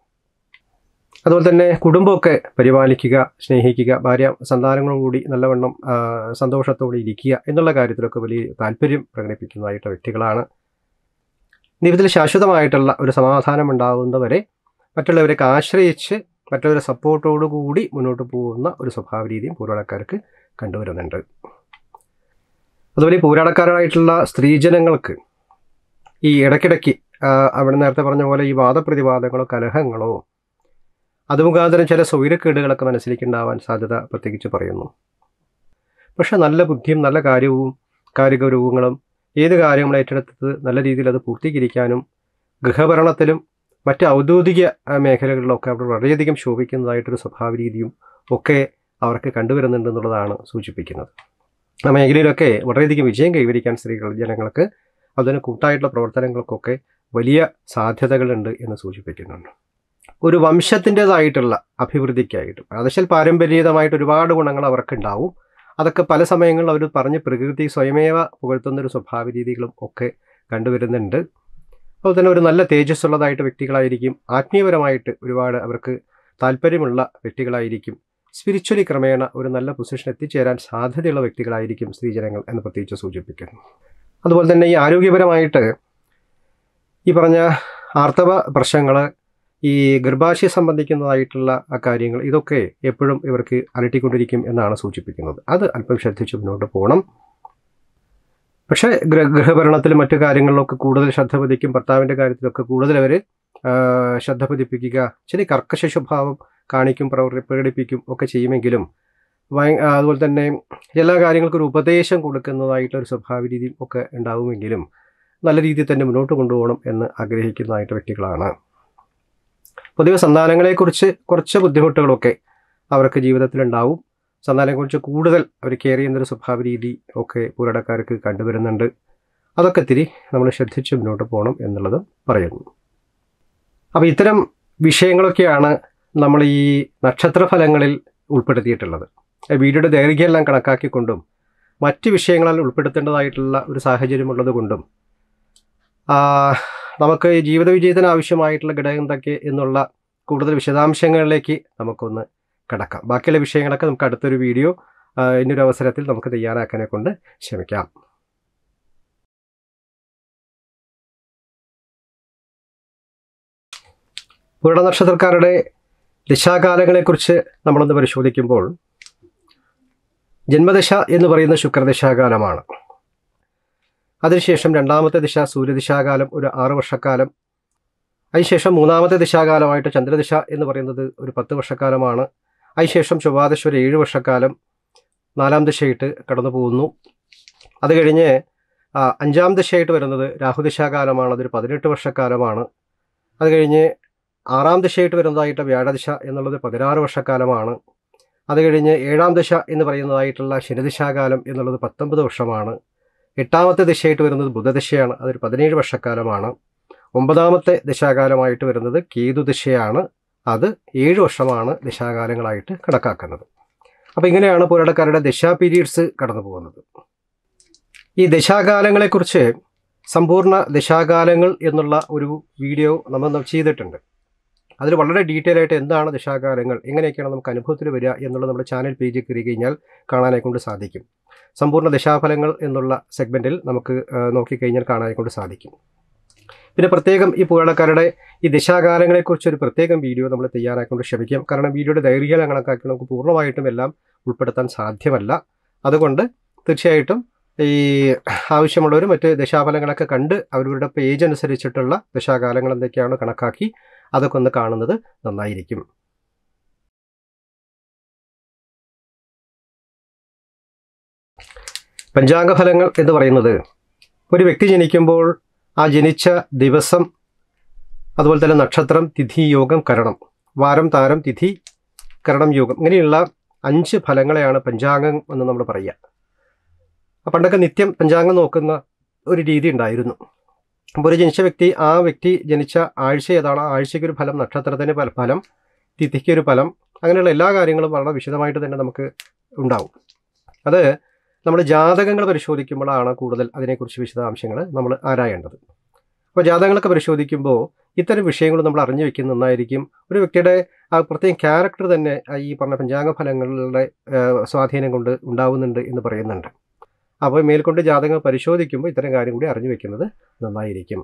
അതുപോലെ തന്നെ കുടുംബമൊക്കെ പരിപാലിക്കുക സ്നേഹിക്കുക ഭാര്യ സന്താനങ്ങളും കൂടി നല്ലവണ്ണം ആ, സന്തോഷത്തോടെ ഇരിക്കുക എന്നുള്ള കാര്യത്തിലൊക്കെ വലിയ താല്പര്യം പ്രകടിപ്പിക്കുന്നതായിട്ട് വ്യക്തികളാണ് ജീവിതത്തിൽ ശാശ്വതമായിട്ടുള്ള ഒരു സമാധാനം ഉണ്ടാകുന്നവരെ മറ്റുള്ളവരൊക്കെ ആശ്രയിച്ച് മറ്റുള്ളവരെ സപ്പോർട്ടോടു കൂടി മുന്നോട്ട് പോകുന്ന ഒരു സ്വഭാവ രീതിയും പൂർവ്വക്കാർക്ക് കണ്ടുവരുന്നുണ്ട് അതുപോലെ ഈ പൂരാടക്കാരായിട്ടുള്ള സ്ത്രീജനങ്ങൾക്ക് ഈ ഇടയ്ക്കിടയ്ക്ക് ആ, അവിടെ നേരത്തെ പറഞ്ഞ പോലെ ഈ വാദപ്രതിവാദങ്ങളോ കലഹങ്ങളോ അത് മുഖാന്തരം ചില സ്വൈരക്കേടുകളൊക്കെ മനസ്സിലേക്ക് ഉണ്ടാവാൻ സാധ്യത പ്രത്യേകിച്ച് പറയുന്നു പക്ഷെ നല്ല ബുദ്ധിയും നല്ല കാര്യവും കാര്യഗൗരവങ്ങളും ഏത് കാര്യങ്ങൾ ഏറ്റെടുത്തത് നല്ല രീതിയിൽ അത് പൂർത്തീകരിക്കാനും ഗൃഹഭരണത്തിലും മറ്റ് ഔദ്യോഗിക ആ, മേഖലകളിലൊക്കെ അവർ വളരെയധികം ശോഭിക്കുന്നതായിട്ടൊരു സ്വഭാവ രീതിയും ഒക്കെ അവർക്ക് കണ്ടുവരുന്നുണ്ടെന്നുള്ളതാണ് സൂചിപ്പിക്കുന്നത് ആ മേഖലയിലൊക്കെ വളരെയധികം വിജയം കൈവരിക്കാൻ സ്ത്രീകൾ ജനങ്ങൾക്ക് അതിന് കൂട്ടായിട്ടുള്ള പ്രവർത്തനങ്ങൾക്കൊക്കെ വലിയ സാധ്യതകളുണ്ട് എന്ന് സൂചിപ്പിക്കുന്നുണ്ട് ഒരു വംശത്തിൻ്റെതായിട്ടുള്ള അഭിവൃദ്ധിക്കായിട്ടും അതശൽ പാരമ്പര്യേതമായിട്ട് ഒരുപാട് ഗുണങ്ങൾ അവർക്കുണ്ടാവും അതൊക്കെ പല സമയങ്ങളിൽ അവർ പറഞ്ഞ് പ്രകൃതി സ്വയമേവ പുകഴ്ത്തുന്ന ഒരു സ്വഭാവ രീതികളും ഒക്കെ കണ്ടുവരുന്നുണ്ട് അതുപോലെ തന്നെ ഒരു നല്ല തേജസ്സുള്ളതായിട്ട് വ്യക്തികളായിരിക്കും ആത്മീയപരമായിട്ട് ഒരുപാട് അവർക്ക് താല്പര്യമുള്ള വ്യക്തികളായിരിക്കും സ്പിരിച്വലി ക്രമേണ ഒരു നല്ല പൊസിഷൻ എത്തിച്ചേരാൻ സാധ്യതയുള്ള വ്യക്തികളായിരിക്കും സ്ത്രീജനങ്ങൾ എന്ന് പ്രത്യേകിച്ച് സൂചിപ്പിക്കുന്നു അതുപോലെ തന്നെ ഈ ആരോഗ്യപരമായിട്ട് ഈ പറഞ്ഞ ആർത്തവ പ്രശ്നങ്ങൾ ഈ ഗർഭാശയ സംബന്ധിക്കുന്നതായിട്ടുള്ള ആ കാര്യങ്ങൾ ഇതൊക്കെ എപ്പോഴും ഇവർക്ക് അലട്ടിക്കൊണ്ടിരിക്കും എന്നാണ് സൂചിപ്പിക്കുന്നത് അത് അല്പം ശ്രദ്ധിച്ച് മുന്നോട്ട് പോകണം പക്ഷേ ഗൃ ഗൃഹഭരണത്തിലും മറ്റു കാര്യങ്ങളിലൊക്കെ കൂടുതൽ ശ്രദ്ധ പതിക്കും ഭർത്താവിൻ്റെ കാര്യത്തിലൊക്കെ കൂടുതൽ അവർ ശ്രദ്ധ പതിപ്പിക്കുക ചില കർക്കശ സ്വഭാവം കാണിക്കും പ്രവർ പ്രകടിപ്പിക്കും ഒക്കെ ചെയ്യുമെങ്കിലും ഭയ- ആ, അതുപോലെ തന്നെ എല്ലാ കാര്യങ്ങൾക്കും ഒരു ഉപദേശം കൊടുക്കുന്നതായിട്ടൊരു സ്വഭാവ രീതിയും ഒക്കെ ഉണ്ടാവുമെങ്കിലും നല്ല രീതിയിൽ തന്നെ മുന്നോട്ട് കൊണ്ടുപോകണം എന്ന് ആഗ്രഹിക്കുന്നതായിട്ട് വ്യക്തികളാണ് പൊതുവെ സന്താനങ്ങളെക്കുറിച്ച് കുറച്ച് ബുദ്ധിമുട്ടുകളൊക്കെ അവർക്ക് ജീവിതത്തിലുണ്ടാവും സന്താനത്തെക്കുറിച്ച് കൂടുതൽ അവർ കെയർ ചെയ്യുന്നൊരു സ്വഭാവ രീതി ഒക്കെ പൂരടക്കാർക്ക് കണ്ടുവരുന്നുണ്ട് അതൊക്കെ ഇത്തിരി നമ്മൾ ശ്രദ്ധിച്ച് മുന്നോട്ട് പോകണം എന്നുള്ളത് പറയുന്നു അപ്പോൾ ഇത്തരം വിഷയങ്ങളൊക്കെയാണ് നമ്മൾ ഈ നക്ഷത്രഫലങ്ങളിൽ ഉൾപ്പെടുത്തിയിട്ടുള്ളത് ഈ വീഡിയോയുടെ ദൈർഘ്യമെല്ലാം കണക്കാക്കിക്കൊണ്ടും മറ്റ് വിഷയങ്ങളിൽ ഉൾപ്പെടുത്തേണ്ടതായിട്ടുള്ള ഒരു സാഹചര്യം ഉള്ളത് കൊണ്ടും ആ, നമുക്ക് ഈ ജീവിത വിജയത്തിന് ആവശ്യമായിട്ടുള്ള ഘടകം എന്തൊക്കെ എന്നുള്ള കൂടുതൽ വിശദാംശങ്ങളിലേക്ക് നമുക്കൊന്ന് കടക്കാം ബാക്കിയുള്ള വിഷയങ്ങളൊക്കെ നമുക്ക് അടുത്തൊരു വീഡിയോ ആ, ഇന്നൊരു അവസരത്തിൽ നമുക്ക് തയ്യാറാക്കാനെ കൊണ്ട് ശ്രമിക്കാം പുരുട നക്ഷത്രക്കാരുടെ ദശാകാലങ്ങളെക്കുറിച്ച് നമ്മളൊന്ന് പരിശോധിക്കുമ്പോൾ ജന്മദശ എന്ന് പറയുന്ന ശുക്രദശാകാലമാണ് അതിനുശേഷം രണ്ടാമത്തെ ദിശ സൂര്യദിശാകാലം ഒരു ആറ് വർഷക്കാലം അതിനുശേഷം മൂന്നാമത്തെ ദിശാകാലമായിട്ട് ചന്ദ്രദിശ എന്ന് പറയുന്നത് ഒരു പത്ത് വർഷക്കാലമാണ് അതിനുശേഷം ചൊവ്വാദശ ഒരു ഏഴ് വർഷക്കാലം നാലാം ദിശയായിട്ട് കടന്നു പോകുന്നു അത് കഴിഞ്ഞ് ആ, അഞ്ചാം ദിശയായിട്ട് വരുന്നത് രാഹുദിശാകാലമാണ് അതൊരു പതിനെട്ട് വർഷക്കാലമാണ് അത് കഴിഞ്ഞ് ആറാം ദിശയായിട്ട് വരുന്നതായിട്ട് വ്യാഴദിശ എന്നുള്ളത് പതിനാറ് വർഷക്കാലമാണ് അത് കഴിഞ്ഞ് ഏഴാം ദിശ എന്ന് പറയുന്നതായിട്ടുള്ള ശനിദിശാകാലം എന്നുള്ളത് പത്തൊമ്പത് വർഷമാണ് എട്ടാമത്തെ ദിശയായിട്ട് വരുന്നത് ബുധദിശയാണ് അതൊരു പതിനേഴ് വർഷക്കാലമാണ് ഒമ്പതാമത്തെ ദിശാകാലമായിട്ട് വരുന്നത് കേതു ദിശയാണ് അത് ഏഴ് വർഷമാണ് ദിശാകാലങ്ങളായിട്ട് കണക്കാക്കുന്നത് അപ്പോൾ ഇങ്ങനെയാണ് പുരടക്കാരുടെ ദശാ പീരീഡ്സ് കടന്നു പോകുന്നത് ഈ ദശാകാലങ്ങളെക്കുറിച്ച് സമ്പൂർണ്ണ ദശാകാലങ്ങൾ എന്നുള്ള ഒരു വീഡിയോ നമ്മൾ ചെയ്തിട്ടുണ്ട് അതിൽ വളരെ ഡീറ്റെയിൽ ആയിട്ട് എന്താണ് ദശാകാലങ്ങൾ എങ്ങനെയൊക്കെയാണ് നമുക്ക് അനുഭവത്തിൽ വരിക എന്നുള്ളത് നമ്മുടെ ചാനൽ പേജിൽ കയറി കഴിഞ്ഞാൽ കാണാനായി കൊണ്ട് സാധിക്കും സമ്പൂർണ്ണ ദശാഫലങ്ങൾ എന്നുള്ള സെഗ്മെൻറ്റിൽ നമുക്ക് ആ, നോക്കിക്കഴിഞ്ഞാൽ കാണാനായി കൊണ്ട് സാധിക്കും പിന്നെ പ്രത്യേകം ഈ പുരാണക്കാരുടെ ഈ ദശാകാലങ്ങളെക്കുറിച്ച് ഒരു പ്രത്യേകം വീഡിയോ നമ്മൾ തയ്യാറാക്കൊണ്ട് ശ്രമിക്കാം കാരണം വീഡിയോയുടെ ദൈർഘ്യം കണക്കാക്കി നമുക്ക് പൂർണ്ണമായിട്ടും എല്ലാം ഉൾപ്പെടുത്താൻ സാധ്യമല്ല അതുകൊണ്ട് തീർച്ചയായിട്ടും ഈ ആവശ്യമുള്ളവർ മറ്റ് ദശാഫലങ്ങളൊക്കെ കണ്ട് അവരുടെ പേജ് അനുസരിച്ചിട്ടുള്ള ദശാകാലങ്ങൾ എന്തൊക്കെയാണ് കണക്കാക്കി അതൊക്കെ ഒന്ന് കാണുന്നത് നന്നായിരിക്കും പഞ്ചാംഗഫലങ്ങൾ എന്ന് പറയുന്നത് ഒരു വ്യക്തി ജനിക്കുമ്പോൾ ആ ജനിച്ച ദിവസം അതുപോലെ തന്നെ നക്ഷത്രം തിഥി യോഗം കരണം വാരം താരം തിഥി കരണം യോഗം ഇങ്ങനെയുള്ള അഞ്ച് ഫലങ്ങളെയാണ് പഞ്ചാംഗം എന്ന് നമ്മൾ പറയുക ആ പണ്ടൊക്കെ നിത്യം പഞ്ചാംഗം നോക്കുന്ന ഒരു രീതി ഉണ്ടായിരുന്നു അപ്പോൾ ഒരു ജനിച്ച വ്യക്തി ആ വ്യക്തി ജനിച്ച ആഴ്ച ഏതാണ് ആ ആഴ്ചയ്ക്ക് ഒരു ഫലം നക്ഷത്രത്തിന് പല ഫലം തിഥിക്ക് ഒരു ഫലം അങ്ങനെയുള്ള എല്ലാ കാര്യങ്ങളും വളരെ വിശദമായിട്ട് തന്നെ നമുക്ക് ഉണ്ടാവും അത് നമ്മൾ ജാതകങ്ങൾ പരിശോധിക്കുമ്പോഴാണ് കൂടുതൽ അതിനെക്കുറിച്ച് വിശദാംശങ്ങൾ നമ്മൾ ആരായേണ്ടത് അപ്പോൾ ജാതകങ്ങളൊക്കെ പരിശോധിക്കുമ്പോൾ ഇത്തരം വിഷയങ്ങൾ നമ്മൾ അറിഞ്ഞു വെക്കുന്ന നന്നായിരിക്കും ഒരു വ്യക്തിയുടെ ആ പ്രത്യേക ക്യാരക്ടർ തന്നെ ആ ഈ പറഞ്ഞ പഞ്ചാംഗ ഫലങ്ങളുടെ ആ, സ്വാധീനം കൊണ്ട് ഉണ്ടാവുന്നുണ്ട് എന്ന് പറയുന്നുണ്ട് അപ്പോൾ മേൽക്കൊണ്ട് ജാതകങ്ങൾ പരിശോധിക്കുമ്പോൾ ഇത്തരം കാര്യം കൂടി അറിഞ്ഞു വെക്കുന്നത് നന്നായിരിക്കും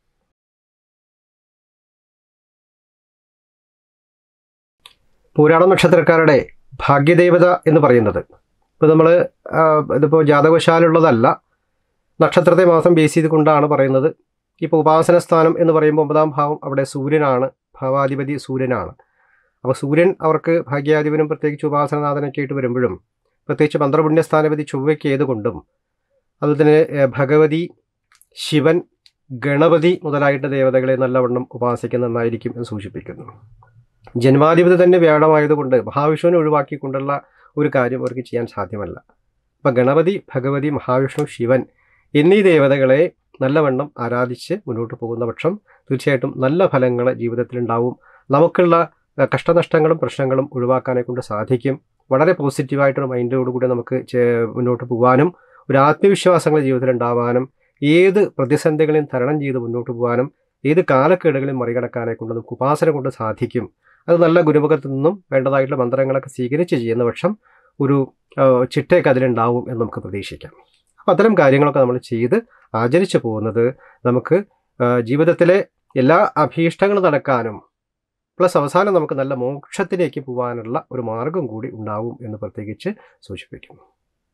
പൂരാട നക്ഷത്രക്കാരുടെ ഭാഗ്യദേവത എന്ന് പറയുന്നത് ഇപ്പോൾ നമ്മൾ ഇതിപ്പോൾ ജാതകവശാലുള്ളതല്ല നക്ഷത്രത്തെ മാത്രം ബേസ് ചെയ്തുകൊണ്ടാണ് പറയുന്നത് ഇപ്പോൾ ഉപാസന സ്ഥാനം എന്ന് പറയുമ്പോൾ ഒമ്പതാം ഭാവം അവിടെ സൂര്യനാണ് ഭാവാധിപതി സൂര്യനാണ് അപ്പോൾ സൂര്യൻ അവർക്ക് ഭാഗ്യാധിപനും പ്രത്യേകിച്ച് ഉപാസനനാഥനൊക്കെ ആയിട്ട് വരുമ്പോഴും പ്രത്യേകിച്ച് മന്ത്രപുണ്യസ്ഥാനപതി ചൊവ്വയ്ക്ക് ഏതുകൊണ്ടും അതുപോലെ തന്നെ ഏഹ്, ഭഗവതി ശിവൻ ഗണപതി മുതലായിട്ട് ദേവതകളെ നല്ലവണ്ണം ഉപാസിക്കുന്ന നന്നായിരിക്കും എന്ന് സൂചിപ്പിക്കുന്നു ജന്മാധിപതി തന്നെ വ്യാഴമായതുകൊണ്ട് മഹാവിഷ്ണുവിനെ ഒഴിവാക്കിക്കൊണ്ടുള്ള ഒരു കാര്യം അവർക്ക് ചെയ്യാൻ സാധ്യമല്ല അപ്പം ഗണപതി ഭഗവതി മഹാവിഷ്ണു ശിവൻ എന്നീ ദേവതകളെ നല്ലവണ്ണം ആരാധിച്ച് മുന്നോട്ട് പോകുന്ന പക്ഷം തീർച്ചയായിട്ടും നല്ല ഫലങ്ങൾ ജീവിതത്തിലുണ്ടാവും നമുക്കുള്ള ഏഹ്, കഷ്ടനഷ്ടങ്ങളും പ്രശ്നങ്ങളും ഒഴിവാക്കാനെ കൊണ്ട് സാധിക്കും വളരെ പോസിറ്റീവായിട്ടൊരു മൈൻഡോടുകൂടി നമുക്ക് ചെ- മുന്നോട്ട് പോകാനും ഒരു ആത്മവിശ്വാസങ്ങൾ ജീവിതത്തിൽ ഉണ്ടാവാനും ഏത് പ്രതിസന്ധികളെയും തരണം ചെയ്ത് മുന്നോട്ട് പോകാനും ഏത് കാലക്കേടുകളെയും മറികടക്കാനെ കൊണ്ട് നമുക്ക് ഉപാസന കൊണ്ട് സാധിക്കും അത് നല്ല ഗുരുമുഖത്തു നിന്നും വേണ്ടതായിട്ടുള്ള മന്ത്രങ്ങളൊക്കെ സ്വീകരിച്ച് ചെയ്യുന്ന പക്ഷം ഒരു ആ, ചിട്ടയൊക്കെ അതിലുണ്ടാവും എന്ന് നമുക്ക് പ്രതീക്ഷിക്കാം അപ്പം അത്തരം കാര്യങ്ങളൊക്കെ നമ്മൾ ചെയ്ത് ആചരിച്ചു പോകുന്നത് നമുക്ക് ആ, ജീവിതത്തിലെ എല്ലാ അഭീഷ്ടങ്ങളും നടക്കാനും പ്ലസ് അവസാനം നമുക്ക് നല്ല മോക്ഷത്തിലേക്ക് പോകാനുള്ള ഒരു മാർഗം കൂടി ഉണ്ടാവും എന്ന് പ്രത്യേകിച്ച് സൂചിപ്പിക്കുന്നു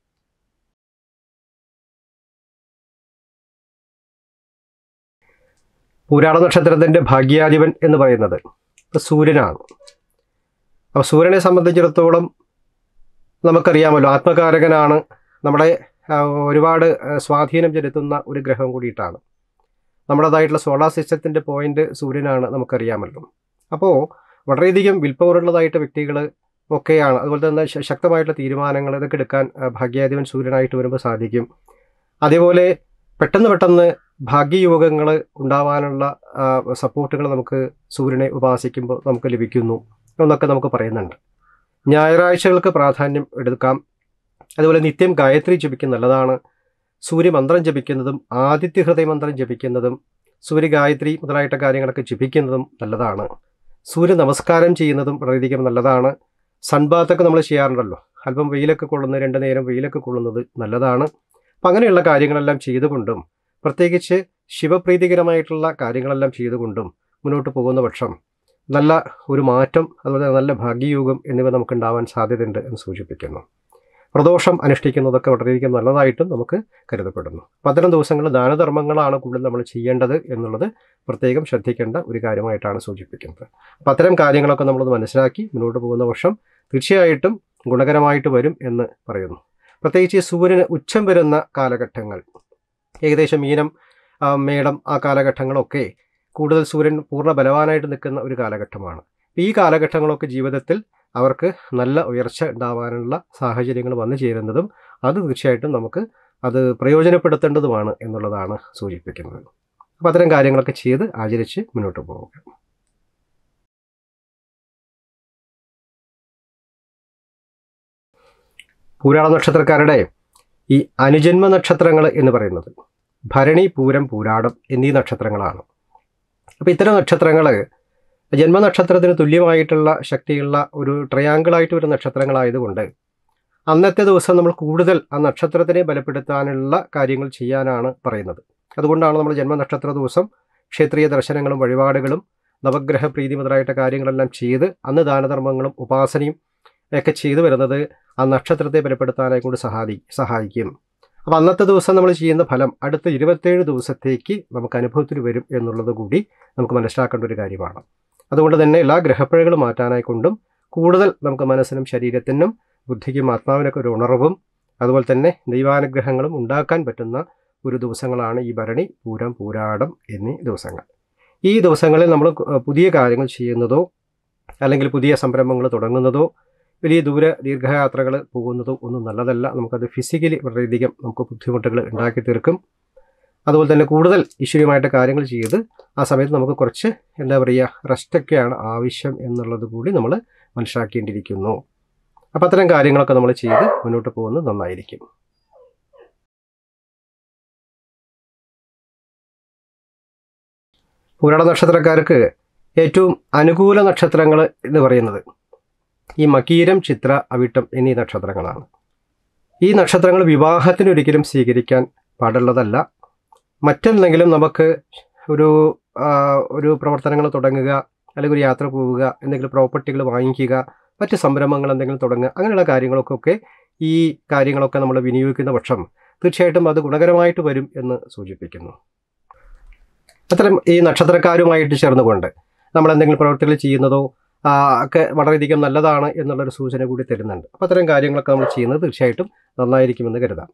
പൂരാട നക്ഷത്രത്തിൻ്റെ ഭാഗ്യാധിപൻ എന്ന് പറയുന്നത് ഇപ്പൊ സൂര്യനാണ് അപ്പോൾ സൂര്യനെ സംബന്ധിച്ചിടത്തോളം നമുക്കറിയാമല്ലോ ആത്മകാരകനാണ് നമ്മുടെ ആ, ഒരുപാട് ആ, സ്വാധീനം ചെലുത്തുന്ന ഒരു ഗ്രഹം കൂടിയിട്ടാണ് നമ്മുടേതായിട്ടുള്ള സോളാർ സിസ്റ്റത്തിൻ്റെ പോയിന്റ് സൂര്യനാണ് നമുക്കറിയാമല്ലോ അപ്പോൾ വളരെയധികം വിൽപ്പവറുള്ളതായിട്ട് വ്യക്തികൾ ഒക്കെയാണ് അതുപോലെ തന്നെ ശ- ശക്തമായിട്ടുള്ള തീരുമാനങ്ങൾ ഇതൊക്കെ എടുക്കാൻ ആ, ഭാഗ്യാധിപൻ സൂര്യനായിട്ട് വരുമ്പോൾ സാധിക്കും അതേപോലെ പെട്ടെന്ന് പെട്ടെന്ന് ഭാഗ്യയോഗങ്ങൾ ഉണ്ടാവാനുള്ള സപ്പോർട്ടുകൾ നമുക്ക് സൂര്യനെ ഉപാസിക്കുമ്പോൾ നമുക്ക് ലഭിക്കുന്നു എന്നൊക്കെ നമുക്ക് പറയുന്നുണ്ട് ഞായറാഴ്ചകൾക്ക് പ്രാധാന്യം എടുക്കാം അതുപോലെ നിത്യം ഗായത്രി ജപിക്കുന്നത് നല്ലതാണ് സൂര്യമന്ത്രം ജപിക്കുന്നതും ആദിത്യ ഹൃദയ മന്ത്രം ജപിക്കുന്നതും സൂര്യ ഗായത്രി മുതലായിട്ട കാര്യങ്ങളൊക്കെ ജപിക്കുന്നതും നല്ലതാണ് സൂര്യ നമസ്കാരം ചെയ്യുന്നതും വളരെയധികം നല്ലതാണ് സൺബാത്തൊക്കെ നമ്മൾ ചെയ്യാറുണ്ടല്ലോ അല്പം വെയിലൊക്കെ കൊള്ളുന്ന രണ്ട് നേരം വെയിലൊക്കെ കൊള്ളുന്നത് നല്ലതാണ് അപ്പം അങ്ങനെയുള്ള കാര്യങ്ങളെല്ലാം ചെയ്തുകൊണ്ടും പ്രത്യേകിച്ച് ശിവപ്രീതികരമായിട്ടുള്ള കാര്യങ്ങളെല്ലാം ചെയ്തുകൊണ്ടും മുന്നോട്ട് പോകുന്ന പക്ഷം നല്ല ഒരു മാറ്റം അതുപോലെ തന്നെ നല്ല ഭാഗ്യയോഗം എന്നിവ നമുക്ക് ഉണ്ടാവാൻ സാധ്യതയുണ്ട് എന്ന് സൂചിപ്പിക്കുന്നു പ്രദോഷം അനുഷ്ഠിക്കുന്നതൊക്കെ വളരെയധികം നല്ലതായിട്ടും നമുക്ക് കരുതപ്പെടുന്നു അപ്പം അത്തരം ദിവസങ്ങളിൽ ദാനധർമ്മങ്ങളാണ് കൂടുതൽ നമ്മൾ ചെയ്യേണ്ടത് എന്നുള്ളത് പ്രത്യേകം ശ്രദ്ധിക്കേണ്ട ഒരു കാര്യമായിട്ടാണ് സൂചിപ്പിക്കുന്നത് അപ്പം അത്തരം കാര്യങ്ങളൊക്കെ നമ്മളത് മനസ്സിലാക്കി മുന്നോട്ട് പോകുന്ന വർഷം തീർച്ചയായിട്ടും ഗുണകരമായിട്ട് വരും എന്ന് പറയുന്നു പ്രത്യേകിച്ച് ഈ സൂര്യന് ഉച്ചം വരുന്ന കാലഘട്ടങ്ങൾ ഏകദേശം മീനം ആ, മേടം ആ കാലഘട്ടങ്ങളൊക്കെ കൂടുതൽ സൂര്യൻ പൂർണ്ണ ബലവാനായിട്ട് നിൽക്കുന്ന ഒരു കാലഘട്ടമാണ് ഈ കാലഘട്ടങ്ങളൊക്കെ ജീവിതത്തിൽ അവർക്ക് നല്ല ഉയർച്ച ഉണ്ടാവാനുള്ള സാഹചര്യങ്ങൾ വന്നു ചേരുന്നതും അത് തീർച്ചയായിട്ടും നമുക്ക് അത് പ്രയോജനപ്പെടുത്തേണ്ടതുമാണ് എന്നുള്ളതാണ് സൂചിപ്പിക്കുന്നത് അപ്പോൾ അത്തരം കാര്യങ്ങളൊക്കെ ചെയ്ത് ആചരിച്ച് മുന്നോട്ട് പോവുക പൂരാള നക്ഷത്രക്കാരുടെ ഈ അനുജന്മ നക്ഷത്രങ്ങൾ എന്ന് പറയുന്നത് ഭരണി പൂരം പൂരാടം എന്നീ നക്ഷത്രങ്ങളാണ് അപ്പോൾ ഇത്തരം നക്ഷത്രങ്ങൾ ജന്മനക്ഷത്രത്തിന് തുല്യമായിട്ടുള്ള ശക്തിയുള്ള ഒരു ട്രയാങ്കിളായിട്ട് വരുന്ന നക്ഷത്രങ്ങളായതുകൊണ്ട് അന്നത്തെ ദിവസം നമ്മൾ കൂടുതൽ ആ നക്ഷത്രത്തിനെ ബലപ്പെടുത്താനുള്ള കാര്യങ്ങൾ ചെയ്യാനാണ് പറയുന്നത് അതുകൊണ്ടാണ് നമ്മൾ ജന്മനക്ഷത്ര ദിവസം ക്ഷേത്രീയ ദർശനങ്ങളും വഴിപാടുകളും നവഗ്രഹ പ്രീതി മുതലായിട്ട് കാര്യങ്ങളെല്ലാം ചെയ്ത് അന്ന് ദാനധർമ്മങ്ങളും ഉപാസനയും ഒക്കെ ചെയ്തു വരുന്നത് ആ നക്ഷത്രത്തെ ബലപ്പെടുത്താനായി കൊണ്ട് സഹായി സഹായിക്കും അപ്പോൾ അന്നത്തെ ദിവസം നമ്മൾ ചെയ്യുന്ന ഫലം അടുത്ത ഇരുപത്തേഴ് ദിവസത്തേക്ക് നമുക്ക് അനുഭവത്തിൽ വരും എന്നുള്ളത് കൂടി നമുക്ക് മനസ്സിലാക്കേണ്ട ഒരു കാര്യമാണ് അതുകൊണ്ട് തന്നെ എല്ലാ ഗ്രഹപ്പിഴകളും മാറ്റാനായിക്കൊണ്ടും കൂടുതൽ നമുക്ക് മനസ്സിനും ശരീരത്തിനും ബുദ്ധിക്കും ആത്മാവിനൊക്കെ ഒരു ഉണർവും അതുപോലെ തന്നെ ദൈവാനുഗ്രഹങ്ങളും ഉണ്ടാക്കാൻ പറ്റുന്ന ഒരു ദിവസങ്ങളാണ് ഈ ഭരണി പൂരം പൂരാടം എന്നീ ദിവസങ്ങൾ ഈ ദിവസങ്ങളിൽ നമ്മൾ പുതിയ കാര്യങ്ങൾ ചെയ്യുന്നതോ അല്ലെങ്കിൽ പുതിയ സംരംഭങ്ങൾ തുടങ്ങുന്നതോ വലിയ ദൂര ദീർഘയാത്രകൾ പോകുന്നതോ ഒന്നും നല്ലതല്ല നമുക്കത് ഫിസിക്കലി വളരെയധികം നമുക്ക് ബുദ്ധിമുട്ടുകൾ ഉണ്ടാക്കി തീർക്കും അതുപോലെ തന്നെ കൂടുതൽ ഈശ്വര്യമായിട്ട് കാര്യങ്ങൾ ചെയ്ത് ആ സമയത്ത് നമുക്ക് കുറച്ച് എന്താ പറയുക റെസ്റ്റൊക്കെയാണ് ആവശ്യം എന്നുള്ളത് കൂടി നമ്മൾ മനസ്സിലാക്കേണ്ടിയിരിക്കുന്നു അപ്പം അത്തരം കാര്യങ്ങളൊക്കെ നമ്മൾ ചെയ്ത് മുന്നോട്ട് പോകുന്നത് നന്നായിരിക്കും പൂരാട നക്ഷത്രക്കാർക്ക് ഏറ്റവും അനുകൂല നക്ഷത്രങ്ങൾ എന്ന് പറയുന്നത് ഈ മകീരം ചിത്ര അവിട്ടം എന്നീ നക്ഷത്രങ്ങളാണ് ഈ നക്ഷത്രങ്ങൾ വിവാഹത്തിന് ഒരിക്കലും സ്വീകരിക്കാൻ പാടുള്ളതല്ല മറ്റെന്തെങ്കിലും നമുക്ക് ഒരു ആ, ഒരു പ്രവർത്തനങ്ങൾ തുടങ്ങുക അല്ലെങ്കിൽ ഒരു യാത്ര പോവുക എന്തെങ്കിലും പ്രോപ്പർട്ടികൾ വാങ്ങിക്കുക മറ്റ് സംരംഭങ്ങൾ എന്തെങ്കിലും തുടങ്ങുക അങ്ങനെയുള്ള കാര്യങ്ങൾക്കൊക്കെ ഈ കാര്യങ്ങളൊക്കെ നമ്മൾ വിനിയോഗിക്കുന്ന പക്ഷം തീർച്ചയായിട്ടും അത് ഗുണകരമായിട്ട് വരും എന്ന് സൂചിപ്പിക്കുന്നു അത്തരം ഈ നക്ഷത്രക്കാരുമായിട്ട് ചേർന്നുകൊണ്ട് നമ്മൾ എന്തെങ്കിലും പ്രവർത്തികൾ ചെയ്യുന്നതോ ആ, ഒക്കെ വളരെയധികം നല്ലതാണ് എന്നുള്ളൊരു സൂചന കൂടി തരുന്നുണ്ട് അപ്പോൾ അത്തരം കാര്യങ്ങളൊക്കെ നമ്മൾ ചെയ്യുന്നത് തീർച്ചയായിട്ടും നന്നായിരിക്കുമെന്ന് കരുതാം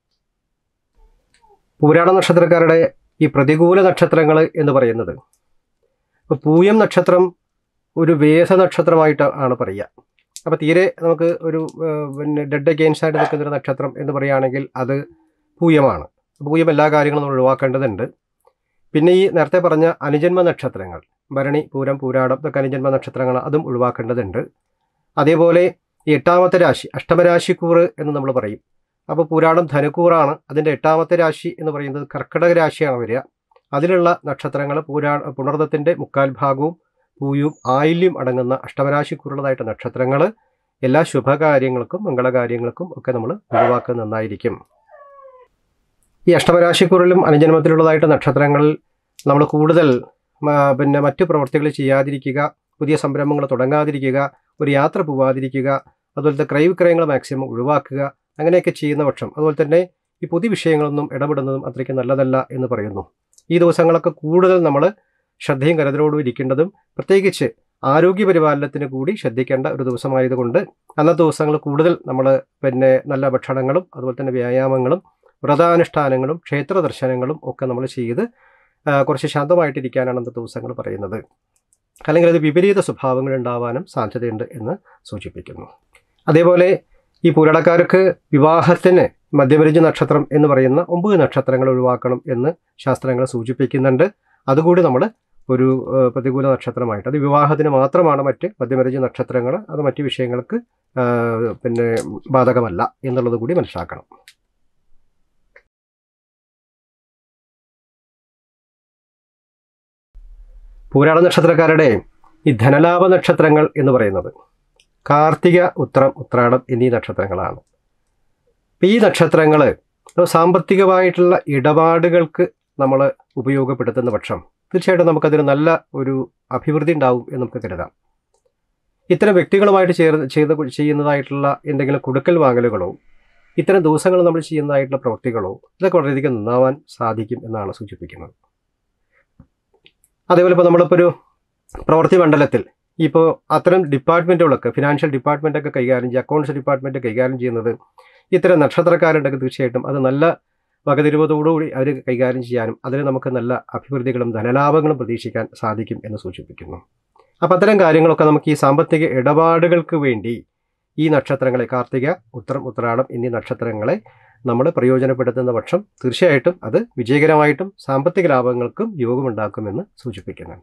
പൂരാട നക്ഷത്രക്കാരുടെ ഈ പ്രതികൂല നക്ഷത്രങ്ങൾ എന്ന് പറയുന്നത് ഇപ്പോൾ പൂയം നക്ഷത്രം ഒരു വേസ നക്ഷത്രമായിട്ട് ആണ് പറയുക അപ്പോൾ തീരെ നമുക്ക് ഒരു ഏഹ്, പിന്നെ ഡെഡ് അഗെയിൻസ്റ്റ് ആയിട്ട് നിൽക്കുന്ന ഒരു നക്ഷത്രം എന്ന് പറയുകയാണെങ്കിൽ അത് പൂയമാണ് പൂയം എല്ലാ കാര്യങ്ങളും നമ്മൾ ഒഴിവാക്കേണ്ടതുണ്ട് പിന്നെ ഈ നേരത്തെ പറഞ്ഞ അനുജന്മ നക്ഷത്രങ്ങൾ ഭരണി പൂരം പൂരാടം ഇതൊക്കെ അനുജന്മ നക്ഷത്രങ്ങൾ അതും ഒഴിവാക്കേണ്ടതുണ്ട് അതേപോലെ ഈ എട്ടാമത്തെ രാശി അഷ്ടമരാശിക്കൂറ് എന്ന് നമ്മൾ പറയും അപ്പോൾ പൂരാടം ധനുക്കൂറാണ് അതിൻ്റെ എട്ടാമത്തെ രാശി എന്ന് പറയുന്നത് കർക്കിടക രാശിയാണ് വരിക അതിലുള്ള നക്ഷത്രങ്ങൾ പൂരാ പുണർദത്തിൻ്റെ മുക്കാൽ ഭാഗവും പൂയും ആയില്യം അടങ്ങുന്ന അഷ്ടമരാശിക്കൂറുള്ളതായിട്ട് നക്ഷത്രങ്ങൾ എല്ലാ ശുഭകാര്യങ്ങൾക്കും മംഗളകാര്യങ്ങൾക്കും ഒക്കെ നമ്മൾ ഒഴിവാക്കുന്നത് നന്നായിരിക്കും ഈ അഷ്ടമരാശിക്കൂറിലും അനുജന്മത്തിലുള്ളതായിട്ട് നക്ഷത്രങ്ങളിൽ നമ്മൾ കൂടുതൽ മ, പിന്നെ മറ്റു പ്രവർത്തികൾ ചെയ്യാതിരിക്കുക പുതിയ സംരംഭങ്ങൾ തുടങ്ങാതിരിക്കുക ഒരു യാത്ര പോവാതിരിക്കുക അതുപോലത്തെ ക്രയവിക്രയങ്ങൾ മാക്സിമം ഒഴിവാക്കുക അങ്ങനെയൊക്കെ ചെയ്യുന്ന പക്ഷം അതുപോലെ തന്നെ ഈ പുതിയ വിഷയങ്ങളൊന്നും ഇടപെടുന്നതും അത്രയ്ക്ക് നല്ലതല്ല എന്ന് പറയുന്നു ഈ ദിവസങ്ങളൊക്കെ കൂടുതൽ നമ്മൾ ശ്രദ്ധയും കരുതലോടും ഇരിക്കേണ്ടതും പ്രത്യേകിച്ച് ആരോഗ്യ പരിപാലനത്തിന് കൂടി ശ്രദ്ധിക്കേണ്ട ഒരു ദിവസമായതുകൊണ്ട് അന്നത്തെ ദിവസങ്ങൾ കൂടുതൽ നമ്മൾ പിന്നെ നല്ല ഭക്ഷണങ്ങളും അതുപോലെ തന്നെ വ്യായാമങ്ങളും വ്രതാനുഷ്ഠാനങ്ങളും ക്ഷേത്ര ദർശനങ്ങളും ഒക്കെ നമ്മൾ ചെയ്ത് ആ, കുറച്ച് ശാന്തമായിട്ടിരിക്കാനാണ് അന്നത്തെ ദിവസങ്ങൾ പറയുന്നത് അല്ലെങ്കിൽ അത് വിപരീത സ്വഭാവങ്ങൾ ഉണ്ടാവാനും സാധ്യതയുണ്ട് എന്ന് സൂചിപ്പിക്കുന്നു അതേപോലെ ഈ പുരടക്കാർക്ക് വിവാഹത്തിന് മധ്യമരിജ് നക്ഷത്രം എന്ന് പറയുന്ന ഒമ്പത് നക്ഷത്രങ്ങൾ ഒഴിവാക്കണം എന്ന് ശാസ്ത്രങ്ങൾ സൂചിപ്പിക്കുന്നുണ്ട് അതുകൂടി നമ്മൾ ഒരു ഏഹ്, പ്രതികൂല നക്ഷത്രമായിട്ട് അത് വിവാഹത്തിന് മാത്രമാണ് മറ്റ് മധ്യമരിജ് നക്ഷത്രങ്ങൾ അത് മറ്റ് വിഷയങ്ങൾക്ക് ഏഹ്, പിന്നെ ബാധകമല്ല എന്നുള്ളത് കൂടി മനസ്സിലാക്കണം പൂരാട നക്ഷത്രക്കാരുടെ ഈ ധനലാഭ നക്ഷത്രങ്ങൾ എന്ന് പറയുന്നത് കാർത്തിക ഉത്രം ഉത്രാടം എന്നീ നക്ഷത്രങ്ങളാണ് അപ്പം ഈ നക്ഷത്രങ്ങൾ സാമ്പത്തികമായിട്ടുള്ള ഇടപാടുകൾക്ക് നമ്മൾ ഉപയോഗപ്പെടുത്തുന്ന പക്ഷം തീർച്ചയായിട്ടും നമുക്കതിന് നല്ല ഒരു അഭിവൃദ്ധി ഉണ്ടാവും എന്ന് നമുക്ക് കരുതാം ഇത്തരം വ്യക്തികളുമായിട്ട് ചേർന്ന് ചെയ്ത് ചെയ്യുന്നതായിട്ടുള്ള എന്തെങ്കിലും കൊടുക്കൽ വാങ്ങലുകളോ ഇത്തരം ദിവസങ്ങൾ നമ്മൾ ചെയ്യുന്നതായിട്ടുള്ള പ്രവൃത്തികളോ ഇതൊക്കെ വളരെയധികം നന്നാവാൻ സാധിക്കും എന്നാണ് സൂചിപ്പിക്കുന്നത് അതേപോലെ ഇപ്പോൾ നമ്മളിപ്പോൾ ഒരു പ്രവൃത്തി മണ്ഡലത്തിൽ ഇപ്പോൾ അത്തരം ഡിപ്പാർട്ട്മെൻറ്റുകളൊക്കെ ഫിനാൻഷ്യൽ ഡിപ്പാർട്ട്മെൻറ്റൊക്കെ കൈകാര്യം ചെയ്യുക അക്കൗണ്ട്സ് ഡിപ്പാർട്ട്മെൻറ്റ് കൈകാര്യം ചെയ്യുന്നത് ഇത്തരം നക്ഷത്രക്കാരുണ്ടെങ്കിൽ തീർച്ചയായിട്ടും അത് നല്ല വകതിരുവതോടുകൂടി അവർ കൈകാര്യം ചെയ്യാനും അതിൽ നമുക്ക് നല്ല അഭിവൃദ്ധികളും ധനലാഭങ്ങളും പ്രതീക്ഷിക്കാൻ സാധിക്കും എന്ന് സൂചിപ്പിക്കുന്നു അപ്പോൾ അത്തരം കാര്യങ്ങളൊക്കെ നമുക്ക് ഈ സാമ്പത്തിക ഇടപാടുകൾക്ക് വേണ്ടി ഈ നക്ഷത്രങ്ങളെ കാർത്തിക ഉത്തരം ഉത്രാടം എന്നീ നക്ഷത്രങ്ങളെ നമ്മൾ പ്രയോജനപ്പെടുത്തുന്ന പക്ഷം തീർച്ചയായിട്ടും അത് വിജയകരമായിട്ടും സാമ്പത്തിക ലാഭങ്ങൾക്കും യോഗമുണ്ടാക്കുമെന്ന് സൂചിപ്പിക്കുന്നുണ്ട്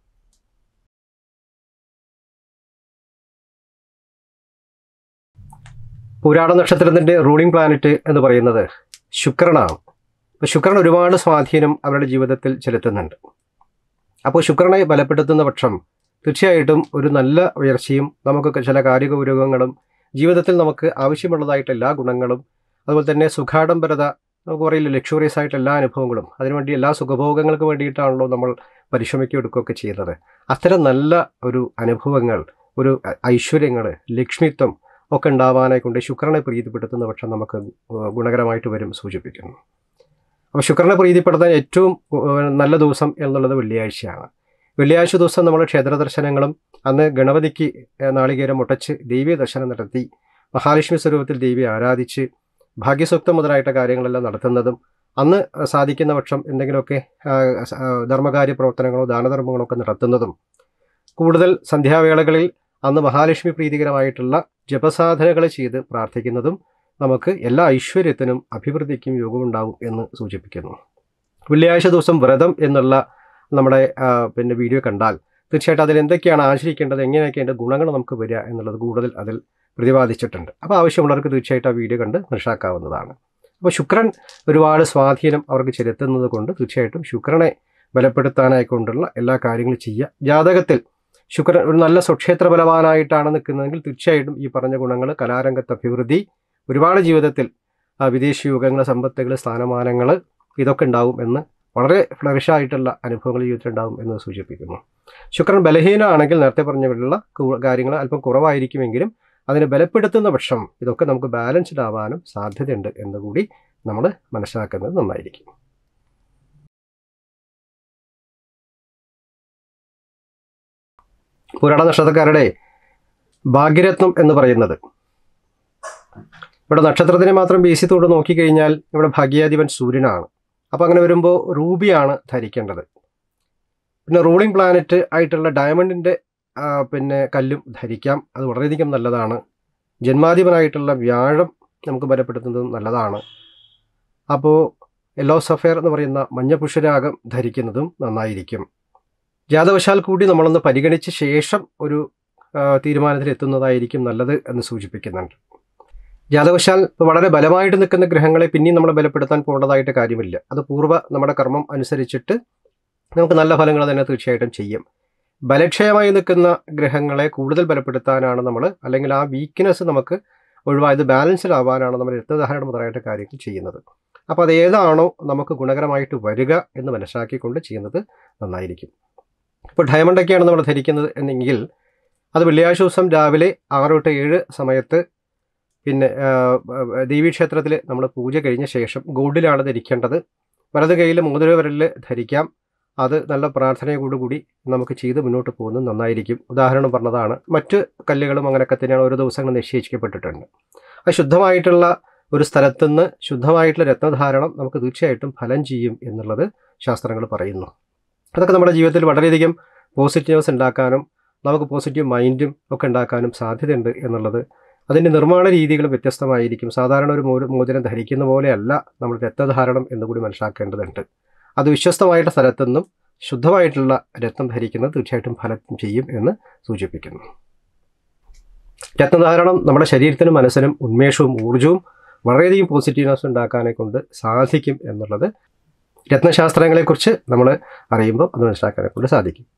പുരാട നക്ഷത്രത്തിൻ്റെ റൂളിംഗ് പ്ലാനറ്റ് എന്ന് പറയുന്നത് ശുക്രനാണ് അപ്പോൾ ശുക്രൻ ഒരുപാട് സ്വാധീനം അവരുടെ ജീവിതത്തിൽ ചെലുത്തുന്നുണ്ട് അപ്പോൾ ശുക്രനെ ബലപ്പെടുത്തുന്ന പക്ഷം തീർച്ചയായിട്ടും ഒരു നല്ല ഉയർച്ചയും നമുക്ക് ചില കായികപുരോഗങ്ങളും ജീവിതത്തിൽ നമുക്ക് ആവശ്യമുള്ളതായിട്ട് എല്ലാ ഗുണങ്ങളും അതുപോലെ തന്നെ സുഖാഡംബരത നമുക്ക് പറയില്ല ലക്ഷറീസ് ആയിട്ട് എല്ലാ അനുഭവങ്ങളും അതിനുവേണ്ടി എല്ലാ സുഖഭോഗങ്ങൾക്ക് വേണ്ടിയിട്ടാണല്ലോ നമ്മൾ പരിശ്രമിക്കുകയും എടുക്കുകയൊക്കെ ചെയ്യുന്നത് അത്തരം നല്ല ഒരു അനുഭവങ്ങൾ ഒരു ഐശ്വര്യങ്ങൾ ലക്ഷ്മിത്വം ഒക്കെ ഉണ്ടാവാനായി കൊണ്ട് ശുക്രനെ പ്രീതിപ്പെടുത്തുന്ന പക്ഷം നമുക്ക് ഗുണകരമായിട്ട് വരും സൂചിപ്പിക്കുന്നു അപ്പോൾ ശുക്രനെ പ്രീതിപ്പെടുത്താൻ ഏറ്റവും ഏഹ്, നല്ല ദിവസം എന്നുള്ളത് വെള്ളിയാഴ്ചയാണ് വെള്ളിയാഴ്ച ദിവസം നമ്മൾ ക്ഷേത്ര ദർശനങ്ങളും അന്ന് ഗണപതിക്ക് ഏഹ്, നാളികേരം മുട്ടച്ച് ദേവീയ ദർശനം നടത്തി മഹാലക്ഷ്മി സ്വരൂപത്തിൽ ദേവിയെ ആരാധിച്ച് ഭാഗ്യസൂക്തം മുതലായിട്ട കാര്യങ്ങളെല്ലാം നടത്തുന്നതും അന്ന് സാധിക്കുന്ന പക്ഷം എന്തെങ്കിലുമൊക്കെ ആ, സ- ആ, ധർമ്മകാര്യ പ്രവർത്തനങ്ങളോ ദാനധർമ്മങ്ങളോ ഒക്കെ നടത്തുന്നതും കൂടുതൽ സന്ധ്യാവേളകളിൽ അന്ന് മഹാലക്ഷ്മി പ്രീതികരമായിട്ടുള്ള ജപസാധനകൾ ചെയ്ത് പ്രാർത്ഥിക്കുന്നതും നമുക്ക് എല്ലാ ഐശ്വര്യത്തിനും അഭിവൃദ്ധിക്കും യോഗമുണ്ടാവും എന്ന് സൂചിപ്പിക്കുന്നു വെള്ളിയാഴ്ച ദിവസം വ്രതം എന്നുള്ള നമ്മുടെ ആ, പിന്നെ വീഡിയോ കണ്ടാൽ തീർച്ചയായിട്ടും അതിൽ എന്തൊക്കെയാണ് ആചരിക്കേണ്ടത് എങ്ങനെയൊക്കെ അതിൻ്റെ ഗുണങ്ങൾ നമുക്ക് വരിക എന്നുള്ളത് കൂടുതൽ അതിൽ പ്രതിപാദിച്ചിട്ടുണ്ട് അപ്പോൾ ആവശ്യമുള്ളവർക്ക് തീർച്ചയായിട്ടും ആ വീഡിയോ കണ്ട് മനസ്സിലാക്കാവുന്നതാണ് അപ്പോൾ ശുക്രൻ ഒരുപാട് സ്വാധീനം അവർക്ക് ചെലുത്തുന്നത് കൊണ്ട് തീർച്ചയായിട്ടും ശുക്രനെ ബലപ്പെടുത്താനായിക്കൊണ്ടുള്ള എല്ലാ കാര്യങ്ങളും ചെയ്യുക ജാതകത്തിൽ ശുക്രൻ ഒരു നല്ല സ്വക്ഷേത്ര ബലവാനായിട്ടാണ് നിൽക്കുന്നതെങ്കിൽ തീർച്ചയായിട്ടും ഈ പറഞ്ഞ ഗുണങ്ങൾ കലാരംഗത്ത് അഭിവൃദ്ധി ഒരുപാട് ജീവിതത്തിൽ ആ, വിദേശ യുഗങ്ങൾ സമ്പത്തുകൾ സ്ഥാനമാനങ്ങൾ ഇതൊക്കെ ഉണ്ടാവും എന്ന് വളരെ ഫ്ലറിഷ് ആയിട്ടുള്ള അനുഭവങ്ങൾ ജീവിതത്തിൽ ഉണ്ടാവും എന്ന് സൂചിപ്പിക്കുന്നു ശുക്രൻ ബലഹീനമാണെങ്കിൽ നേരത്തെ പറഞ്ഞുള്ള കാര്യങ്ങൾ അല്പം കുറവായിരിക്കുമെങ്കിലും അതിനെ ബലപ്പെടുത്തുന്ന പക്ഷം ഇതൊക്കെ നമുക്ക് ബാലൻസ്ഡ് ആവാനും സാധ്യതയുണ്ട് എന്ന് കൂടി നമ്മൾ മനസ്സിലാക്കുന്നത് നന്നായിരിക്കും പുരാണ നക്ഷത്രക്കാരുടെ ഭാഗ്യരത്നം എന്ന് പറയുന്നത് ഇവിടെ നക്ഷത്രത്തിനെ മാത്രം ബേസിത്തോട് നോക്കിക്കഴിഞ്ഞാൽ ഇവിടെ ഭാഗ്യാധിപൻ സൂര്യനാണ് അപ്പോൾ അങ്ങനെ വരുമ്പോൾ റൂബിയാണ് ധരിക്കേണ്ടത് പിന്നെ റൂളിംഗ് പ്ലാനറ്റ് ആയിട്ടുള്ള ഡയമണ്ടിൻ്റെ പിന്നെ കല്ലും ധരിക്കാം അത് വളരെയധികം നല്ലതാണ് ജന്മാധിപനായിട്ടുള്ള വ്യാഴം നമുക്ക് ബലപ്പെടുത്തുന്നതും നല്ലതാണ് അപ്പോൾ യെല്ലോ സഫയർ എന്ന് പറയുന്ന മഞ്ഞപുഷരാഗം ധരിക്കുന്നതും നന്നായിരിക്കും ജാതവശാൽ കൂടി നമ്മളൊന്ന് പരിഗണിച്ച ശേഷം ഒരു ആ, തീരുമാനത്തിലെത്തുന്നതായിരിക്കും നല്ലത് എന്ന് സൂചിപ്പിക്കുന്നുണ്ട് ജാതവശാൽ ഇപ്പോൾ വളരെ ബലമായിട്ട് നിൽക്കുന്ന ഗ്രഹങ്ങളെ പിന്നെയും നമ്മൾ ബലപ്പെടുത്താൻ പോകേണ്ടതായിട്ട് കാര്യമില്ല അത് പൂർവ്വ നമ്മുടെ കർമ്മം അനുസരിച്ചിട്ട് നമുക്ക് നല്ല ഫലങ്ങൾ തന്നെ തീർച്ചയായിട്ടും ചെയ്യും ബലക്ഷയമായി നിൽക്കുന്ന ഗ്രഹങ്ങളെ കൂടുതൽ ബലപ്പെടുത്താനാണ് നമ്മൾ അല്ലെങ്കിൽ ആ വീക്ക്നെസ് നമുക്ക് ഒഴിവായത് ബാലൻസ്ഡ് ആവാനാണ് നമ്മൾ രക്തധാരണം മുതലായിട്ട് കാര്യങ്ങൾ ചെയ്യുന്നത് അപ്പോൾ അത് ഏതാണോ നമുക്ക് ഗുണകരമായിട്ട് വരിക എന്ന് മനസ്സിലാക്കിക്കൊണ്ട് ചെയ്യുന്നത് നന്നായിരിക്കും ഇപ്പോൾ ഡയമണ്ടൊക്കെയാണ് നമ്മൾ ധരിക്കുന്നത് എന്നെങ്കിൽ അത് വെള്ളിയാഴ്ച ദിവസം രാവിലെ ആറ് തൊട്ട് ഏഴ് സമയത്ത് പിന്നെ ആ, ആ, ദേവീക്ഷേത്രത്തിൽ നമ്മൾ പൂജ കഴിഞ്ഞ ശേഷം ഗോൾഡിലാണ് ധരിക്കേണ്ടത് വലത് കൈയിൽ മോതിര വിരലിൽ ധരിക്കാം അത് നല്ല പ്രാർത്ഥനയോടുകൂടി നമുക്ക് ചെയ്ത് മുന്നോട്ട് പോകുന്നത് നന്നായിരിക്കും ഉദാഹരണം പറഞ്ഞതാണ് മറ്റ് കല്ലുകളും അങ്ങനെയൊക്കെ തന്നെയാണ് ഓരോ ദിവസങ്ങൾ നിശ്ചയിക്കപ്പെട്ടിട്ടുണ്ട് അത് ശുദ്ധമായിട്ടുള്ള ഒരു സ്ഥലത്തുനിന്ന് ശുദ്ധമായിട്ടുള്ള രത്നധാരണം നമുക്ക് തീർച്ചയായിട്ടും ഫലം ചെയ്യും എന്നുള്ളത് ശാസ്ത്രങ്ങൾ പറയുന്നു അതൊക്കെ നമ്മുടെ ജീവിതത്തിൽ വളരെയധികം പോസിറ്റീവ്സ് ഉണ്ടാക്കാനും നമുക്ക് പോസിറ്റീവ് മൈൻഡും ഒക്കെ ഉണ്ടാക്കാനും സാധ്യതയുണ്ട് എന്നുള്ളത് അതിൻ്റെ നിർമ്മാണ രീതികളും വ്യത്യസ്തമായിരിക്കും സാധാരണ ഒരു മോര് മോതിരം ധരിക്കുന്ന പോലെയല്ല നമ്മൾ രക്തധാരണം എന്നുകൂടി മനസ്സിലാക്കേണ്ടതുണ്ട് അത് വിശ്വസ്തമായിട്ടുള്ള സ്ഥലത്തുനിന്നും ശുദ്ധമായിട്ടുള്ള രത്നം ധരിക്കുന്നത് തീർച്ചയായിട്ടും ഫലം ചെയ്യും എന്ന് സൂചിപ്പിക്കുന്നു രത്നധാരണം നമ്മുടെ ശരീരത്തിനും മനസ്സിനും ഉന്മേഷവും ഊർജവും വളരെയധികം പോസിറ്റീവ്നെസ് ഉണ്ടാക്കാനെ കൊണ്ട് സാധിക്കും എന്നുള്ളത് രത്നശാസ്ത്രങ്ങളെക്കുറിച്ച് നമ്മൾ അറിയുമ്പോൾ അത് മനസ്സിലാക്കാനെ കൊണ്ട് സാധിക്കും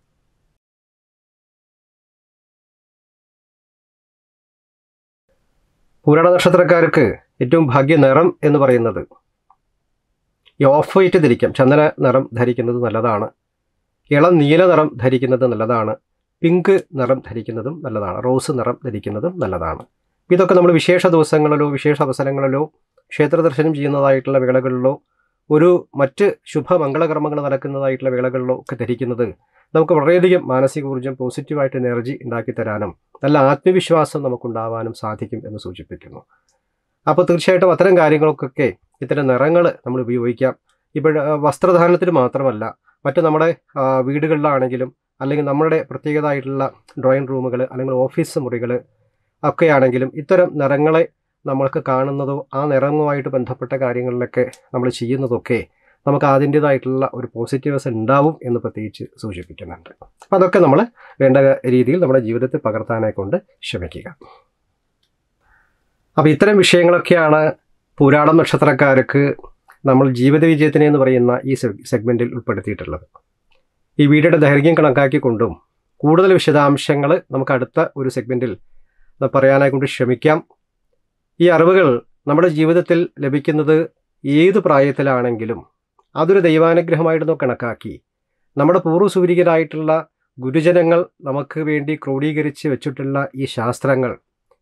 പൂരാട നക്ഷത്രക്കാർക്ക് ഏറ്റവും ഭാഗ്യ നിറം എന്ന് പറയുന്നത് ഈ ഓഫ് വൈറ്റ് ധരിക്കാം ചന്ദന നിറം ധരിക്കുന്നത് നല്ലതാണ് ഇളം നീല നിറം ധരിക്കുന്നത് നല്ലതാണ് പിങ്ക് നിറം ധരിക്കുന്നതും നല്ലതാണ് റോസ് നിറം ധരിക്കുന്നതും നല്ലതാണ് ഇതൊക്കെ നമ്മൾ വിശേഷ ദിവസങ്ങളിലോ വിശേഷ അവസരങ്ങളിലോ ക്ഷേത്ര ദർശനം ചെയ്യുന്നതായിട്ടുള്ള വേളകളിലോ ഒരു മറ്റ് ശുഭമംഗളകർമ്മങ്ങൾ നടക്കുന്നതായിട്ടുള്ള വേളകളിലോ ഒക്കെ ധരിക്കുന്നത് നമുക്ക് വളരെയധികം മാനസിക ഊർജ്ജം പോസിറ്റീവായിട്ട് എനർജി ഉണ്ടാക്കി തരാനും നല്ല ആത്മവിശ്വാസം നമുക്കുണ്ടാവാനും സാധിക്കും എന്ന് സൂചിപ്പിക്കുന്നു അപ്പോൾ തീർച്ചയായിട്ടും അത്തരം കാര്യങ്ങൾക്കൊക്കെ ഇത്തരം നിറങ്ങൾ നമ്മൾ ഉപയോഗിക്കാം ഇപ്പോൾ വസ്ത്രധാരണത്തിന് മാത്രമല്ല മറ്റ് നമ്മുടെ ആ, വീടുകളിലാണെങ്കിലും അല്ലെങ്കിൽ നമ്മുടെ പ്രത്യേകതായിട്ടുള്ള ഡ്രോയിങ് റൂമുകൾ അല്ലെങ്കിൽ ഓഫീസ് മുറികൾ ഒക്കെ ആണെങ്കിലും ഇത്തരം നിറങ്ങളെ നമ്മൾക്ക് കാണുന്നതോ ആ നിറങ്ങളുമായിട്ട് ബന്ധപ്പെട്ട കാര്യങ്ങളിലൊക്കെ നമ്മൾ ചെയ്യുന്നതൊക്കെ നമുക്ക് അതിൻ്റേതായിട്ടുള്ള ഒരു പോസിറ്റീവ്നെസ് ഉണ്ടാവും എന്ന് പ്രത്യേകിച്ച് സൂചിപ്പിക്കുന്നുണ്ട് അപ്പോൾ അതൊക്കെ നമ്മൾ വേണ്ട രീതിയിൽ നമ്മുടെ ജീവിതത്തിൽ പകർത്താനെ കൊണ്ട് ശ്രമിക്കുക അപ്പോൾ ഇത്തരം വിഷയങ്ങളൊക്കെയാണ് പുരാണം നക്ഷത്രക്കാർക്ക് നമ്മൾ ജീവിത വിജയത്തിനെ എന്ന് പറയുന്ന ഈ സെഗ്മെൻറ്റിൽ ഉൾപ്പെടുത്തിയിട്ടുള്ളത് ഈ വീഡിയോയുടെ ദൈർഘ്യം കണക്കാക്കിക്കൊണ്ടും കൂടുതൽ വിശദാംശങ്ങൾ നമുക്ക് അടുത്ത ഒരു സെഗ്മെൻറ്റിൽ പറയാനായി കൊണ്ട് ശ്രമിക്കാം ഈ അറിവുകൾ നമ്മുടെ ജീവിതത്തിൽ ലഭിക്കുന്നത് ഏത് പ്രായത്തിലാണെങ്കിലും അതൊരു ദൈവാനുഗ്രഹമായിട്ട് നമുക്ക് കണക്കാക്കി നമ്മുടെ പൂർവ്വസൂരികരായിട്ടുള്ള ഗുരുജനങ്ങൾ നമുക്ക് വേണ്ടി ക്രോഡീകരിച്ച് വെച്ചിട്ടുള്ള ഈ ശാസ്ത്രങ്ങൾ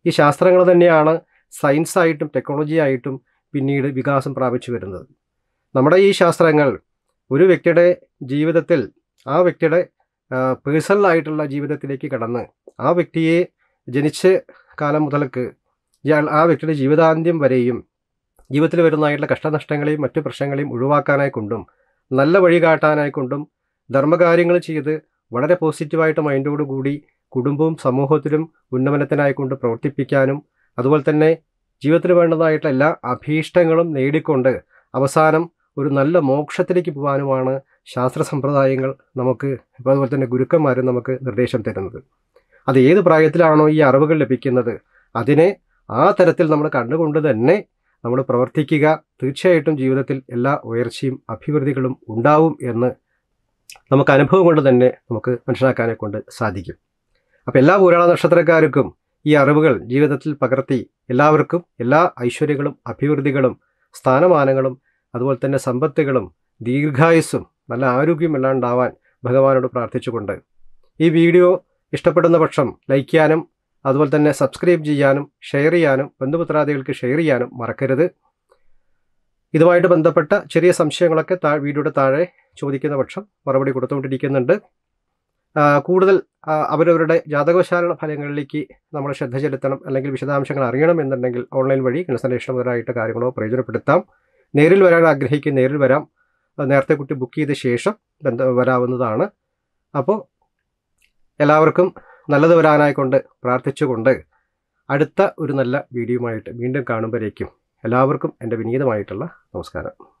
ഈ ശാസ്ത്രങ്ങൾ തന്നെയാണ് സയൻസായിട്ടും ടെക്നോളജി ആയിട്ടും പിന്നീട് വികാസം പ്രാപിച്ചു വരുന്നത് നമ്മുടെ ഈ ശാസ്ത്രങ്ങൾ ഒരു വ്യക്തിയുടെ ജീവിതത്തിൽ ആ വ്യക്തിയുടെ പേഴ്സണലായിട്ടുള്ള ജീവിതത്തിലേക്ക് കടന്ന് ആ വ്യക്തിയെ ജനിച്ച കാലം മുതൽക്ക് ഇയാൾ ആ വ്യക്തിയുടെ ജീവിതാന്ത്യം വരെയും ജീവിതത്തിൽ വരുന്നതായിട്ടുള്ള കഷ്ടനഷ്ടങ്ങളെയും മറ്റു പ്രശ്നങ്ങളെയും ഒഴിവാക്കാനായി കൊണ്ടും നല്ല വഴി കാട്ടാനായി കൊണ്ടും ധർമ്മകാര്യങ്ങൾ ചെയ്ത് വളരെ പോസിറ്റീവായിട്ട് മൈൻഡോടുകൂടി കുടുംബവും സമൂഹത്തിലും ഉന്നമനത്തിനായി കൊണ്ട് പ്രവർത്തിപ്പിക്കാനും അതുപോലെ തന്നെ ജീവിതത്തിൽ വേണ്ടതായിട്ടുള്ള എല്ലാ അഭീഷ്ടങ്ങളും നേടിക്കൊണ്ട് അവസാനം ഒരു നല്ല മോക്ഷത്തിലേക്ക് പോകാനുമാണ് ശാസ്ത്ര സമ്പ്രദായങ്ങൾ നമുക്ക് ഇപ്പോൾ അതുപോലെ തന്നെ ഗുരുക്കന്മാരും നമുക്ക് നിർദ്ദേശം തരുന്നത് അത് ഏത് പ്രായത്തിലാണോ ഈ അറിവുകൾ ലഭിക്കുന്നത് അതിനെ ആ തരത്തിൽ നമ്മൾ കണ്ടുകൊണ്ട് തന്നെ നമ്മൾ പ്രവർത്തിക്കുക തീർച്ചയായിട്ടും ജീവിതത്തിൽ എല്ലാ ഉയർച്ചയും അഭിവൃദ്ധികളും ഉണ്ടാവും എന്ന് നമുക്ക് അനുഭവം കൊണ്ട് തന്നെ നമുക്ക് മനസ്സിലാക്കാനെ കൊണ്ട് സാധിക്കും അപ്പോൾ എല്ലാ പുരാണ നക്ഷത്രക്കാർക്കും ഈ അറിവുകൾ ജീവിതത്തിൽ പകർത്തി എല്ലാവർക്കും എല്ലാ ഐശ്വര്യങ്ങളും അഭിവൃദ്ധികളും സ്ഥാനമാനങ്ങളും അതുപോലെ തന്നെ സമ്പത്തുകളും ദീർഘായുസ്സും നല്ല ആരോഗ്യം എല്ലാം ഉണ്ടാവാൻ ഭഗവാനോട് പ്രാർത്ഥിച്ചുകൊണ്ട് ഈ വീഡിയോ ഇഷ്ടപ്പെടുന്ന പക്ഷം ലൈക്ക് ചെയ്യാനും അതുപോലെ തന്നെ സബ്സ്ക്രൈബ് ചെയ്യാനും ഷെയർ ചെയ്യാനും ബന്ധുമിത്രാദികൾക്ക് ഷെയർ ചെയ്യാനും മറക്കരുത് ഇതുമായിട്ട് ബന്ധപ്പെട്ട ചെറിയ സംശയങ്ങളൊക്കെ താ വീഡിയോയുടെ താഴെ ചോദിക്കുന്ന പക്ഷം മറുപടി കൊടുത്തുകൊണ്ടിരിക്കുന്നുണ്ട് ആ, കൂടുതൽ ആ, അവരവരുടെ ജാതകശാല ഫലങ്ങളിലേക്ക് നമ്മൾ ശ്രദ്ധ ചെലുത്തണം അല്ലെങ്കിൽ വിശദാംശങ്ങൾ അറിയണം എന്നുണ്ടെങ്കിൽ ഓൺലൈൻ വഴി കൺസൾട്ടേഷനുപരമായിട്ട് കാര്യങ്ങളോ പ്രയോജനപ്പെടുത്താം നേരിൽ വരാൻ ആഗ്രഹിക്കും നേരിൽ വരാം അത് നേരത്തെ കുട്ടി ബുക്ക് ചെയ്ത ശേഷം ബന്ധ വരാവുന്നതാണ് അപ്പോൾ എല്ലാവർക്കും നല്ലത് വരാനായിക്കൊണ്ട് പ്രാർത്ഥിച്ചുകൊണ്ട് അടുത്ത ഒരു നല്ല വീഡിയോയുമായിട്ട് വീണ്ടും കാണുമ്പോഴേക്കും എല്ലാവർക്കും എൻ്റെ വിനീതമായിട്ടുള്ള നമസ്കാരം